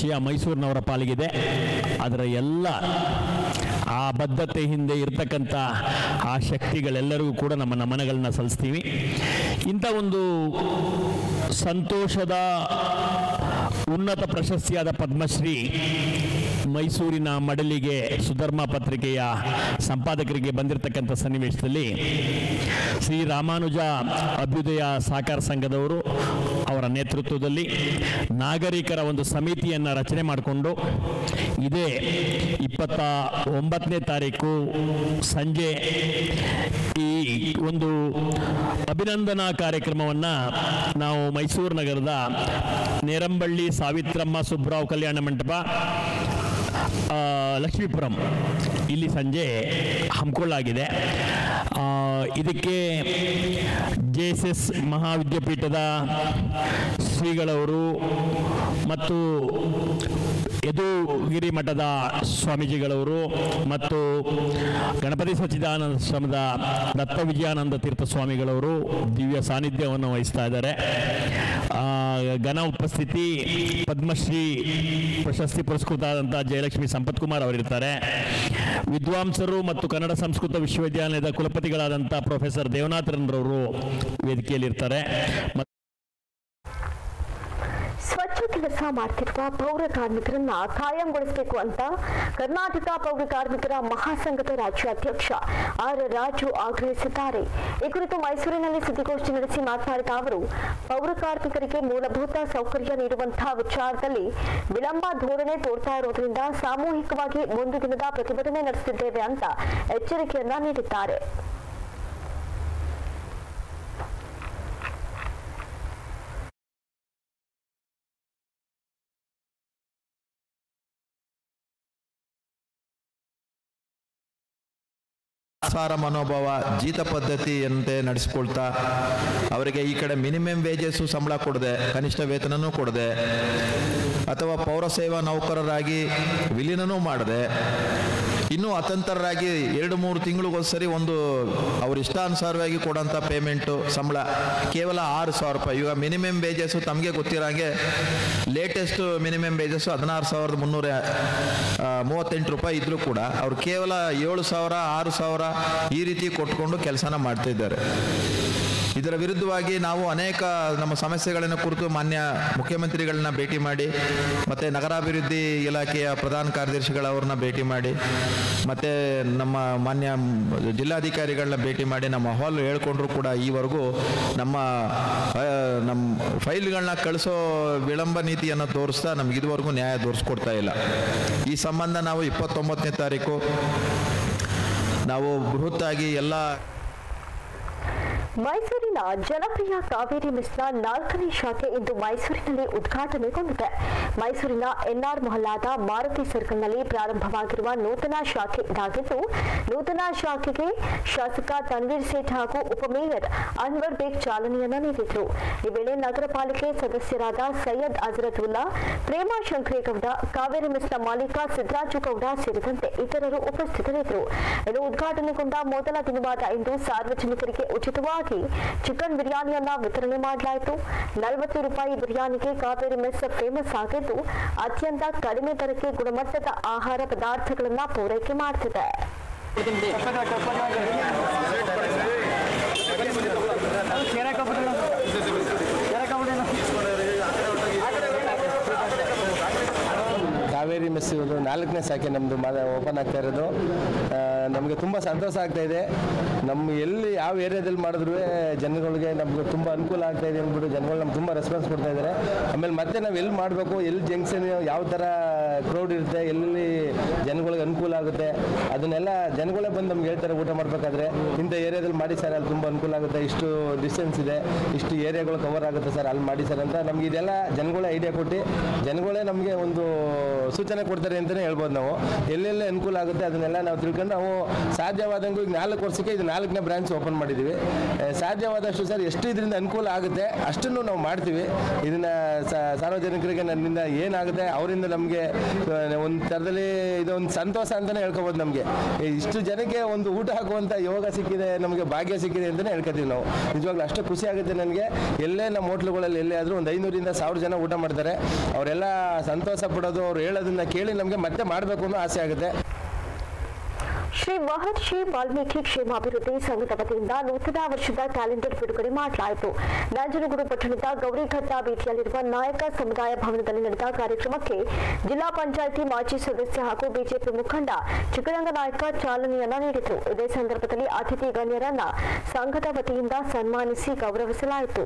ಪರಿಚಯ ಮೈಸೂರಿನವರ ಪಾಲಿಗಿದೆ ಅದರ ಎಲ್ಲ ಆ ಬದ್ಧತೆ ಹಿಂದೆ ಇರ್ತಕ್ಕಂಥ ಆ ಶಕ್ತಿಗಳೆಲ್ಲರಿಗೂ ಕೂಡ ನಮ್ಮ ನಮನಗಳನ್ನ ಸಲ್ಲಿಸ್ತೀವಿ ಇಂಥ ಒಂದು ಸಂತೋಷದ ಉನ್ನತ ಪ್ರಶಸ್ತಿಯಾದ ಪದ್ಮಶ್ರೀ ಮೈಸೂರಿನ ಮಡಲಿಗೆ ಸುಧರ್ಮ ಪತ್ರಿಕೆಯ ಸಂಪಾದಕರಿಗೆ ಬಂದಿರತಕ್ಕಂಥ ಸನ್ನಿವೇಶದಲ್ಲಿ ಶ್ರೀ ರಾಮಾನುಜ ಅಭ್ಯುದಯ ಸಹಕಾರ ಸಂಘದವರು ಅವರ ನೇತೃತ್ವದಲ್ಲಿ ನಾಗರಿಕರ ಒಂದು ಸಮಿತಿಯನ್ನು ರಚನೆ ಮಾಡಿಕೊಂಡು ಇದೇ ಇಪ್ಪತ್ತ ಒಂಬತ್ತನೇ ತಾರೀಕು ಸಂಜೆ ಈ ಒಂದು ಅಭಿನಂದನಾ ಕಾರ್ಯಕ್ರಮವನ್ನು ನಾವು ಮೈಸೂರು ನಗರದ ನೇರಂಬಳ್ಳಿ ಸಾವಿತ್ರಮ್ಮ ಸುಬ್ರಾವ್ ಕಲ್ಯಾಣ ಮಂಟಪ ಆ, ಲಕ್ಷ್ಮೀಪುರಂ ಇಲ್ಲಿ ಸಂಜೆ ಹಮ್ಮಿಕೊಳ್ಳಲಾಗಿದೆ ಆ, ಇದಕ್ಕೆ ಜೆ ಎಸ್ ಎಸ್ ಮಹಾವಿದ್ಯಾಪೀಠದ ಶ್ರೀಗಳವರು ಮತ್ತು ಯದುಗಿರಿ ಮಠದ ಸ್ವಾಮೀಜಿಗಳವರು ಮತ್ತು ಗಣಪತಿ ಸಚ್ಚಿದಾನಂದ ಶ್ರಮದ ದತ್ತ ವಿಜಯಾನಂದ ತೀರ್ಥ ಸ್ವಾಮಿಗಳವರು ದಿವ್ಯ ಸಾನ್ನಿಧ್ಯವನ್ನು ವಹಿಸ್ತಾ ಇದ್ದಾರೆ ಆ, ಘನ ಉಪಸ್ಥಿತಿ ಪದ್ಮಶ್ರೀ ಪ್ರಶಸ್ತಿ ಪುರಸ್ಕೃತರಾದಂಥ ಜಯಲಕ್ಷ್ಮಿ ಸಂಪತ್ ಕುಮಾರ್ ಅವರಿರ್ತಾರೆ ವಿದ್ವಾಂಸರು ಮತ್ತು ಕನ್ನಡ ಸಂಸ್ಕೃತ ವಿಶ್ವವಿದ್ಯಾಲಯದ ಕುಲಪತಿಗಳಾದಂಥ ಪ್ರೊಫೆಸರ್ ದೇವನಾಥರನ್ರವರು ವೇದಿಕೆಯಲ್ಲಿರ್ತಾರೆ ಮತ್ತು ಸ್ವಚ್ಛ ಕೆಲಸ ಮಾಡ್ತಿರುವ ಪೌರ ಕಾರ್ಮಿಕರನ್ನ ಕಾಯಂಗೊಳಿಸಬೇಕು ಅಂತ ಕರ್ನಾಟಕ ಪೌರ ಕಾರ್ಮಿಕರ ಮಹಾಸಂಘದ ರಾಜ್ಯಾಧ್ಯಕ್ಷ ಆರ್ ರಾಜು ಆಗ್ರಹಿಸಿದ್ದಾರೆ ಈ ಕುರಿತು ಮೈಸೂರಿನಲ್ಲಿ ಸುದ್ದಿಗೋಷ್ಠಿ ನಡೆಸಿ ಮಾತನಾಡಿದ ಅವರು ಪೌರ ಕಾರ್ಮಿಕರಿಗೆ ಮೂಲಭೂತ ಸೌಕರ್ಯ ನೀಡುವಂತಹ ವಿಚಾರದಲ್ಲಿ ವಿಳಂಬ ಧೋರಣೆ ತೋರ್ತಾ ಇರುವುದರಿಂದ ಸಾಮೂಹಿಕವಾಗಿ ಒಂದು ದಿನದ ಪ್ರತಿಭಟನೆ ನಡೆಸುತ್ತಿದ್ದೇವೆ ಅಂತ ಎಚ್ಚರಿಕೆಯನ್ನ ನೀಡಿದ್ದಾರೆ ಸಾರ ಮನೋಭಾವ ಜೀತ ಪದ್ಧತಿಯಂತೆ ನಡೆಸಿಕೊಳ್ತಾ ಅವರಿಗೆ ಈ ಕಡೆ ಮಿನಿಮಮ್ ವೇಜಸ್ಸು ಸಂಬಳ ಕೊಡದೆ ಕನಿಷ್ಠ ವೇತನನೂ ಕೊಡದೆ ಅಥವಾ ಪೌರ ಸೇವಾ ನೌಕರರಾಗಿ ವಿಲೀನನೂ ಮಾಡದೆ ಇನ್ನೂ ಅತಂತರರಾಗಿ ಎರಡು ಮೂರು ತಿಂಗಳಿಗೋಸ್ಸರಿ ಒಂದು ಅವ್ರ ಇಷ್ಟಾನುಸಾರವಾಗಿ ಕೊಡೋಂಥ ಪೇಮೆಂಟು ಸಂಬಳ ಕೇವಲ ಆರು ಸಾವಿರ ರೂಪಾಯಿ ಇವಾಗ ಮಿನಿಮಮ್ ವೇಜಸ್ಸು ತಮಗೆ ಗೊತ್ತಿರೋಂಗೆ ಲೇಟೆಸ್ಟ್ ಮಿನಿಮಮ್ ವೇಜಸ್ಸು ಹದಿನಾರು ಸಾವಿರದ ಮುನ್ನೂರ ಆ, ಮೂವತ್ತೆಂಟು ರೂಪಾಯಿ ಇದ್ರೂ ಕೂಡ ಅವ್ರು ಕೇವಲ ಏಳು ಸಾವಿರ ಆರು ಸಾವಿರ ಈ ರೀತಿ ಕೊಟ್ಕೊಂಡು ಕೆಲಸನ ಮಾಡ್ತಿದ್ದಾರೆ ಇದರ ವಿರುದ್ಧವಾಗಿ ನಾವು ಅನೇಕ ನಮ್ಮ ಸಮಸ್ಯೆಗಳನ್ನು ಕುರಿತು ಮಾನ್ಯ ಮುಖ್ಯಮಂತ್ರಿಗಳನ್ನ ಭೇಟಿ ಮಾಡಿ ಮತ್ತು ನಗರಾಭಿವೃದ್ಧಿ ಇಲಾಖೆಯ ಪ್ರಧಾನ ಕಾರ್ಯದರ್ಶಿಗಳವ್ರನ್ನ ಭೇಟಿ ಮಾಡಿ ಮತ್ತು ನಮ್ಮ ಮಾನ್ಯ ಜಿಲ್ಲಾಧಿಕಾರಿಗಳನ್ನ ಭೇಟಿ ಮಾಡಿ ನಮ್ಮ ಅಹವಾಲು ಹೇಳ್ಕೊಂಡ್ರು ಕೂಡ ಈವರೆಗೂ ನಮ್ಮ ಆ, ನಮ್ಮ ಫೈಲ್ಗಳನ್ನ ಕಳಿಸೋ ವಿಳಂಬ ನೀತಿಯನ್ನು ತೋರಿಸ್ತಾ ನಮ್ಗೆ ಇದುವರೆಗೂ ನ್ಯಾಯ ತೋರಿಸ್ಕೊಡ್ತಾ ಇಲ್ಲ ಈ ಸಂಬಂಧ ನಾವು ಇಪ್ಪತ್ತೊಂಬತ್ತನೇ ತಾರೀಕು ನಾವು ಬೃಹತ್ತಾಗಿ ಎಲ್ಲ ಮೈಸೂರಿನ ಜನಪ್ರಿಯ ಕಾವೇರಿ ಮಿಸ್ನ ನಾಲ್ಕನೇ ಶಾಖೆ ಇಂದು ಮೈಸೂರಿನಲ್ಲಿ ಉದ್ಘಾಟನೆಗೊಂಡಿದೆ ಮೈಸೂರಿನ ಎನ್ಆರ್ ಮೊಹಲ್ಲಾದ ಮಾರುತಿ ಸರ್ಕಲ್ನಲ್ಲಿ ಪ್ರಾರಂಭವಾಗಿರುವ ನೂತನ ಶಾಖೆ ಇದಾಗಿದ್ದು ನೂತನ ಶಾಖೆಗೆ ಶಾಸಕ ತನ್ವೀರ್ ಸೇಠ್ ಹಾಗೂ ಉಪಮೇಯರ್ ಅನ್ವರ್ ಬೇಗ್ ಚಾಲನೆಯನ್ನ ನೀಡಿದ್ರು ಈ ವೇಳೆ ನಗರ ಪಾಲಿಕೆ ಸದಸ್ಯರಾದ ಸೈಯದ್ ಅಜರತುಲ್ಲಾ ಪ್ರೇಮ ಶಂಕರೇಗೌಡ ಕಾವೇರಿ ಮಿಸ್ನ ಮಾಲೀಕ ಸಿದ್ದರಾಜು ಗೌಡ ಸೇರಿದಂತೆ ಇತರರು ಉಪಸ್ಥಿತರಿದ್ದರು ಇದು ಉದ್ಘಾಟನೆಗೊಂಡ ಮೊದಲ ದಿನವಾದ ಇಂದು ಸಾರ್ವಜನಿಕರಿಗೆ ಉಚಿತವಾಗಿ ಚಿಕನ್ ಬಿರಿಯಾನಿಯನ್ನ ವಿತರಣೆ ಮಾಡಲಾಯಿತು ನಲವತ್ತು ರೂಪಾಯಿ ಬಿರಿಯಾನಿಗೆ ಕಾವೇರಿ ಮೆಸ್ ಫೇಮಸ್ ಆಗಿದ್ದು ಅತ್ಯಂತ ಕಡಿಮೆ ದರಕ್ಕೆ ಗುಣಮಟ್ಟದ ಆಹಾರ ಪದಾರ್ಥಗಳನ್ನ ಪೂರೈಕೆ ಮಾಡ್ತಿದೆ ಕಾವೇರಿ ಮೆಸ್ ಇದು ನಾಲ್ಕನೇ ಶಾಖೆ ನಮ್ಮದು ಓಪನ್ ಆಗ್ತಾ ಇರೋದು ನಮಗೆ ತುಂಬ ಸಂತೋಷ ಆಗ್ತಾ ಇದೆ ನಮ್ಮ ಎಲ್ಲಿ ಯಾವ ಏರಿಯಾದಲ್ಲಿ ಮಾಡಿದ್ರು ಜನಗಳಿಗೆ ನಮ್ಗೆ ತುಂಬ ಅನುಕೂಲ ಆಗ್ತಾ ಇದೆ ಅಂದ್ಬಿಟ್ಟು ಜನಗಳು ನಮ್ಗೆ ತುಂಬ ರೆಸ್ಪಾನ್ಸ್ ಕೊಡ್ತಾ ಇದ್ದಾರೆ ಆಮೇಲೆ ಮತ್ತೆ ನಾವು ಎಲ್ಲಿ ಮಾಡಬೇಕು ಎಲ್ಲಿ ಜಂಕ್ಷನ್ ಯಾವ ಥರ ಕ್ರೌಡ್ ಇರುತ್ತೆ ಎಲ್ಲಿ ಜನಗಳಿಗೆ ಅನುಕೂಲ ಆಗುತ್ತೆ ಅದನ್ನೆಲ್ಲ ಜನಗಳೇ ಬಂದು ನಮ್ಗೆ ಹೇಳ್ತಾರೆ ಊಟ ಮಾಡಬೇಕಾದ್ರೆ ಇಂಥ ಏರಿಯಾದಲ್ಲಿ ಮಾಡಿ ಸರ್ ಅಲ್ಲಿ ತುಂಬ ಅನುಕೂಲ ಆಗುತ್ತೆ ಇಷ್ಟು ಡಿಸ್ಟೆನ್ಸ್ ಇದೆ ಇಷ್ಟು ಏರಿಯಾಗಳು ಕವರ್ ಆಗುತ್ತೆ ಸರ್ ಅಲ್ಲಿ ಮಾಡಿ ಸರ್ ಅಂತ ನಮ್ಗೆ ಇದೆಲ್ಲ ಜನಗಳೇ ಐಡಿಯಾ ಕೊಟ್ಟು ಜನಗಳೇ ನಮಗೆ ಒಂದು ಸೂಚನೆ ಕೊಡ್ತಾರೆ ಅಂತಲೇ ಹೇಳ್ಬೋದು ನಾವು ಎಲ್ಲೆಲ್ಲಿ ಅನುಕೂಲ ಆಗುತ್ತೆ ಅದನ್ನೆಲ್ಲ ನಾವು ತಿಳ್ಕೊಂಡು ನಾವು ಸಾಧ್ಯವಾದಂಗೂ ಈಗ ನಾಲ್ಕು ವರ್ಷಕ್ಕೆ ಇದು ನಾಲ್ಕನೇ ಬ್ರಾಂಚ್ ಓಪನ್ ಮಾಡಿದ್ದೀವಿ ಆ, ಸಾಧ್ಯವಾದಷ್ಟು ಸರ್ ಎಷ್ಟು ಇದರಿಂದ ಅನುಕೂಲ ಆಗುತ್ತೆ ಅಷ್ಟನ್ನು ನಾವು ಮಾಡ್ತೀವಿ ಇದನ್ನ ಸ- ಸಾರ್ವಜನಿಕರಿಗೆ ನನ್ನಿಂದ ಏನಾಗುತ್ತೆ ಅವರಿಂದ ನಮಗೆ ಒಂದು ಥರದಲ್ಲಿ ಇದೊಂದು ಸಂತೋಷ ಅಂತಲೇ ಹೇಳ್ಕೊಬೋದು ನಮಗೆ ಇಷ್ಟು ಜನಕ್ಕೆ ಒಂದು ಊಟ ಹಾಕುವಂಥ ಯೋಗ ಸಿಕ್ಕಿದೆ ನಮಗೆ ಭಾಗ್ಯ ಸಿಕ್ಕಿದೆ ಅಂತಲೇ ಹೇಳ್ಕೊತೀವಿ ನಾವು ನಿಜವಾಗ್ಲೂ ಅಷ್ಟು ಖುಷಿ ಆಗುತ್ತೆ ನನಗೆ ಎಲ್ಲೇ ನಮ್ಮ ಹೋಟ್ಲುಗಳಲ್ಲಿ ಎಲ್ಲೇ ಆದರೂ ಒಂದು ಐನೂರಿಂದ ಸಾವಿರ ಜನ ಊಟ ಮಾಡ್ತಾರೆ ಅವರೆಲ್ಲ ಸಂತೋಷ ಪಡೋದು ಅವ್ರು ಹೇಳೋದನ್ನ ಕೇಳಿ ನಮಗೆ ಮತ್ತೆ ಮಾಡಬೇಕು ಅನ್ನೋ ಆಸೆ ಆಗುತ್ತೆ ಶ್ರೀ ಮಹರ್ಷಿ ವಾಲ್ಮೀಕಿ ಕ್ಷೇಮಾಭಿವೃದ್ಧಿ ಸಂಘದ ವತಿಯಿಂದ ನೂತನ ವರ್ಷದ ಕ್ಯಾಲೆಂಡರ್ ಬಿಡುಗಡೆ ಮಾಡಲಾಯಿತು ನಂಜನಗೂಡು ಪಟ್ಟಣದ ಗೌರಿಘಟ್ಟ ಬೀದಿಯಲ್ಲಿರುವ ನಾಯಕ ಸಮುದಾಯ ಭವನದಲ್ಲಿ ನಡೆದ ಕಾರ್ಯಕ್ರಮಕ್ಕೆ ಜಿಲ್ಲಾ ಪಂಚಾಯಿತಿ ಮಾಜಿ ಸದಸ್ಯ ಹಾಗೂ ಬಿಜೆಪಿ ಮುಖಂಡ ಚಿಕ್ಕರಂಗ ನಾಯಕ ಚಾಲನೆಯನ್ನ ನೀಡಿತು ಇದೇ ಸಂದರ್ಭದಲ್ಲಿ ಅತಿಥಿ ಗಣ್ಯರನ್ನ ಸಂಘದ ವತಿಯಿಂದ ಸನ್ಮಾನಿಸಿ ಗೌರವಿಸಲಾಯಿತು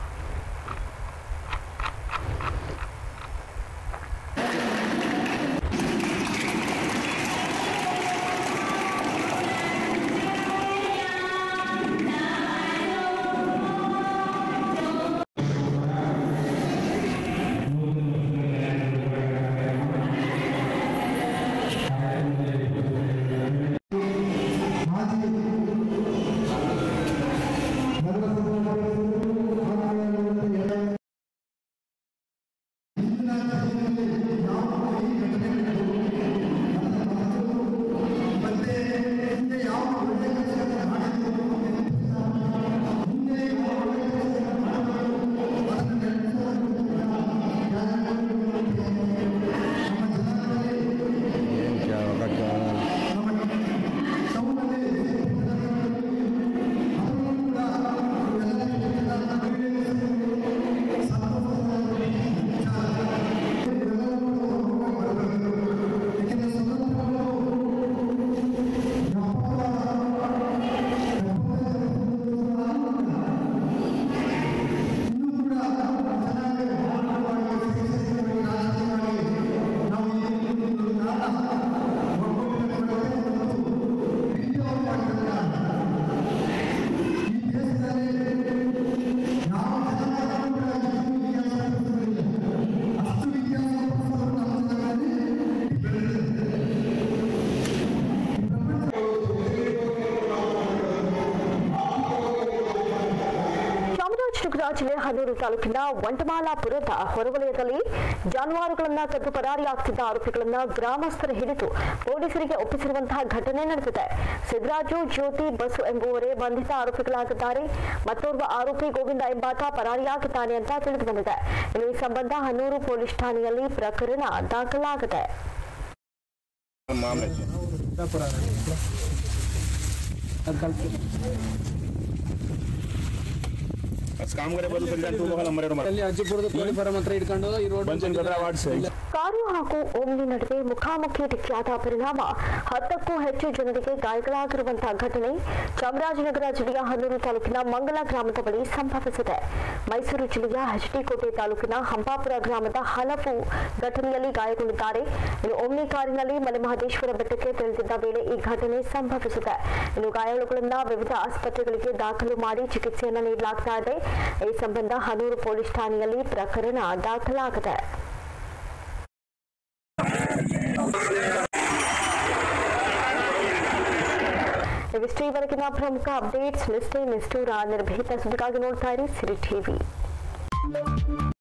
ಚಾಮರಾಜನಗರ ಜಿಲ್ಲೆ ಹನೂರು ತಾಲೂಕಿನ ವಂಟಮಾಲಾಪುರದ ಹೊರವಲಯದಲ್ಲಿ ಜಾನುವಾರುಗಳನ್ನ ಕದ್ದು ಪರಾರಿಯಾಗ್ತಿದ್ದ ಆರೋಪಿಗಳನ್ನ ಗ್ರಾಮಸ್ಥರು ಹಿಡಿದು ಪೊಲೀಸರಿಗೆ ಒಪ್ಪಿಸಿರುವಂತಹ ಘಟನೆ ನಡೆದಿದೆ ಸಿದ್ದರಾಜು ಜ್ಯೋತಿ ಬಸು ಎಂಬುವರೇ ಬಂಧಿತ ಆರೋಪಿಗಳಾಗಿದ್ದಾರೆ ಮತ್ತೋರ್ವ ಆರೋಪಿ ಗೋವಿಂದ ಎಂಬಾತ ಪರಾರಿಯಾಗಿದ್ದಾನೆ ಅಂತ ತಿಳಿದು ಬಂದಿದೆ ಇನ್ನು ಈ ಸಂಬಂಧ ಹನೂರು ಪೊಲೀಸ್ ಠಾಣೆಯಲ್ಲಿ ಪ್ರಕರಣ ದಾಖಲಾಗಿದೆ ಅಲ್ಲಿ ಅಜ್ಜಿಪುರದ ಕೋಳಿ ಫಾರಂ ಹತ್ರ ಇಟ್ಕೊಂಡು ಈ ರೋಡ್ ಕಾರು ಹಾಗೂ ಓಮ್ನಿ ನಡುವೆ ಮುಖಾಮುಖಿ ಡಿಕ್ಕಿಯಾದ ಪರಿಣಾಮ ಹತ್ತಕ್ಕೂ ಹೆಚ್ಚು ಜನರಿಗೆ ಗಾಯಗಳಾಗಿರುವಂತಹ ಘಟನೆ ಚಾಮರಾಜನಗರ ಜಿಲ್ಲೆಯ ಹನ್ನೂರು ತಾಲೂಕಿನ ಮಂಗಲ ಗ್ರಾಮದ ಬಳಿ ಸಂಭವಿಸಿದೆ ಮೈಸೂರು ಜಿಲ್ಲೆಯ ಹೆಚ್ಡಿಕೋಟೆ ತಾಲೂಕಿನ ಹಂಪಾಪುರ ಗ್ರಾಮದ ಹಲವು ಘಟನೆಯಲ್ಲಿ ಗಾಯಗೊಂಡಿದ್ದಾರೆ ಇನ್ನು ಓಮ್ನಿ ಕಾರಿನಲ್ಲಿ ಮಲೆಮಹದೇಶ್ವರ ಬೆಟ್ಟಕ್ಕೆ ತೆರಳುತ್ತಿದ್ದ ವೇಳೆ ಈ ಘಟನೆ ಸಂಭವಿಸಿದೆ ಇನ್ನು ಗಾಯಾಳುಗಳನ್ನ ವಿವಿಧ ಆಸ್ಪತ್ರೆಗಳಿಗೆ ದಾಖಲು ಮಾಡಿ ಚಿಕಿತ್ಸೆಯನ್ನು ನೀಡಲಾಗ್ತಾ ಇದೆ ಈ ಸಂಬಂಧ ಹನೂರು ಪೊಲೀಸ್ ಠಾಣೆಯಲ್ಲಿ ಪ್ರಕರಣ ದಾಖಲಾಗಿದೆ ಇವಿಷ್ಟೇ ಇವರೆಗಿನ ಪ್ರಮುಖ ಅಪ್ಡೇಟ್ಸ್ ನಿಷ್ಠೆ ನಿಷ್ಠೂರ ನಿರ್ಭೀತ ಸುದ್ದಿಗಾಗಿ ನೋಡ್ತಾ ಇರಿ ಸಿರಿ ಟಿವಿ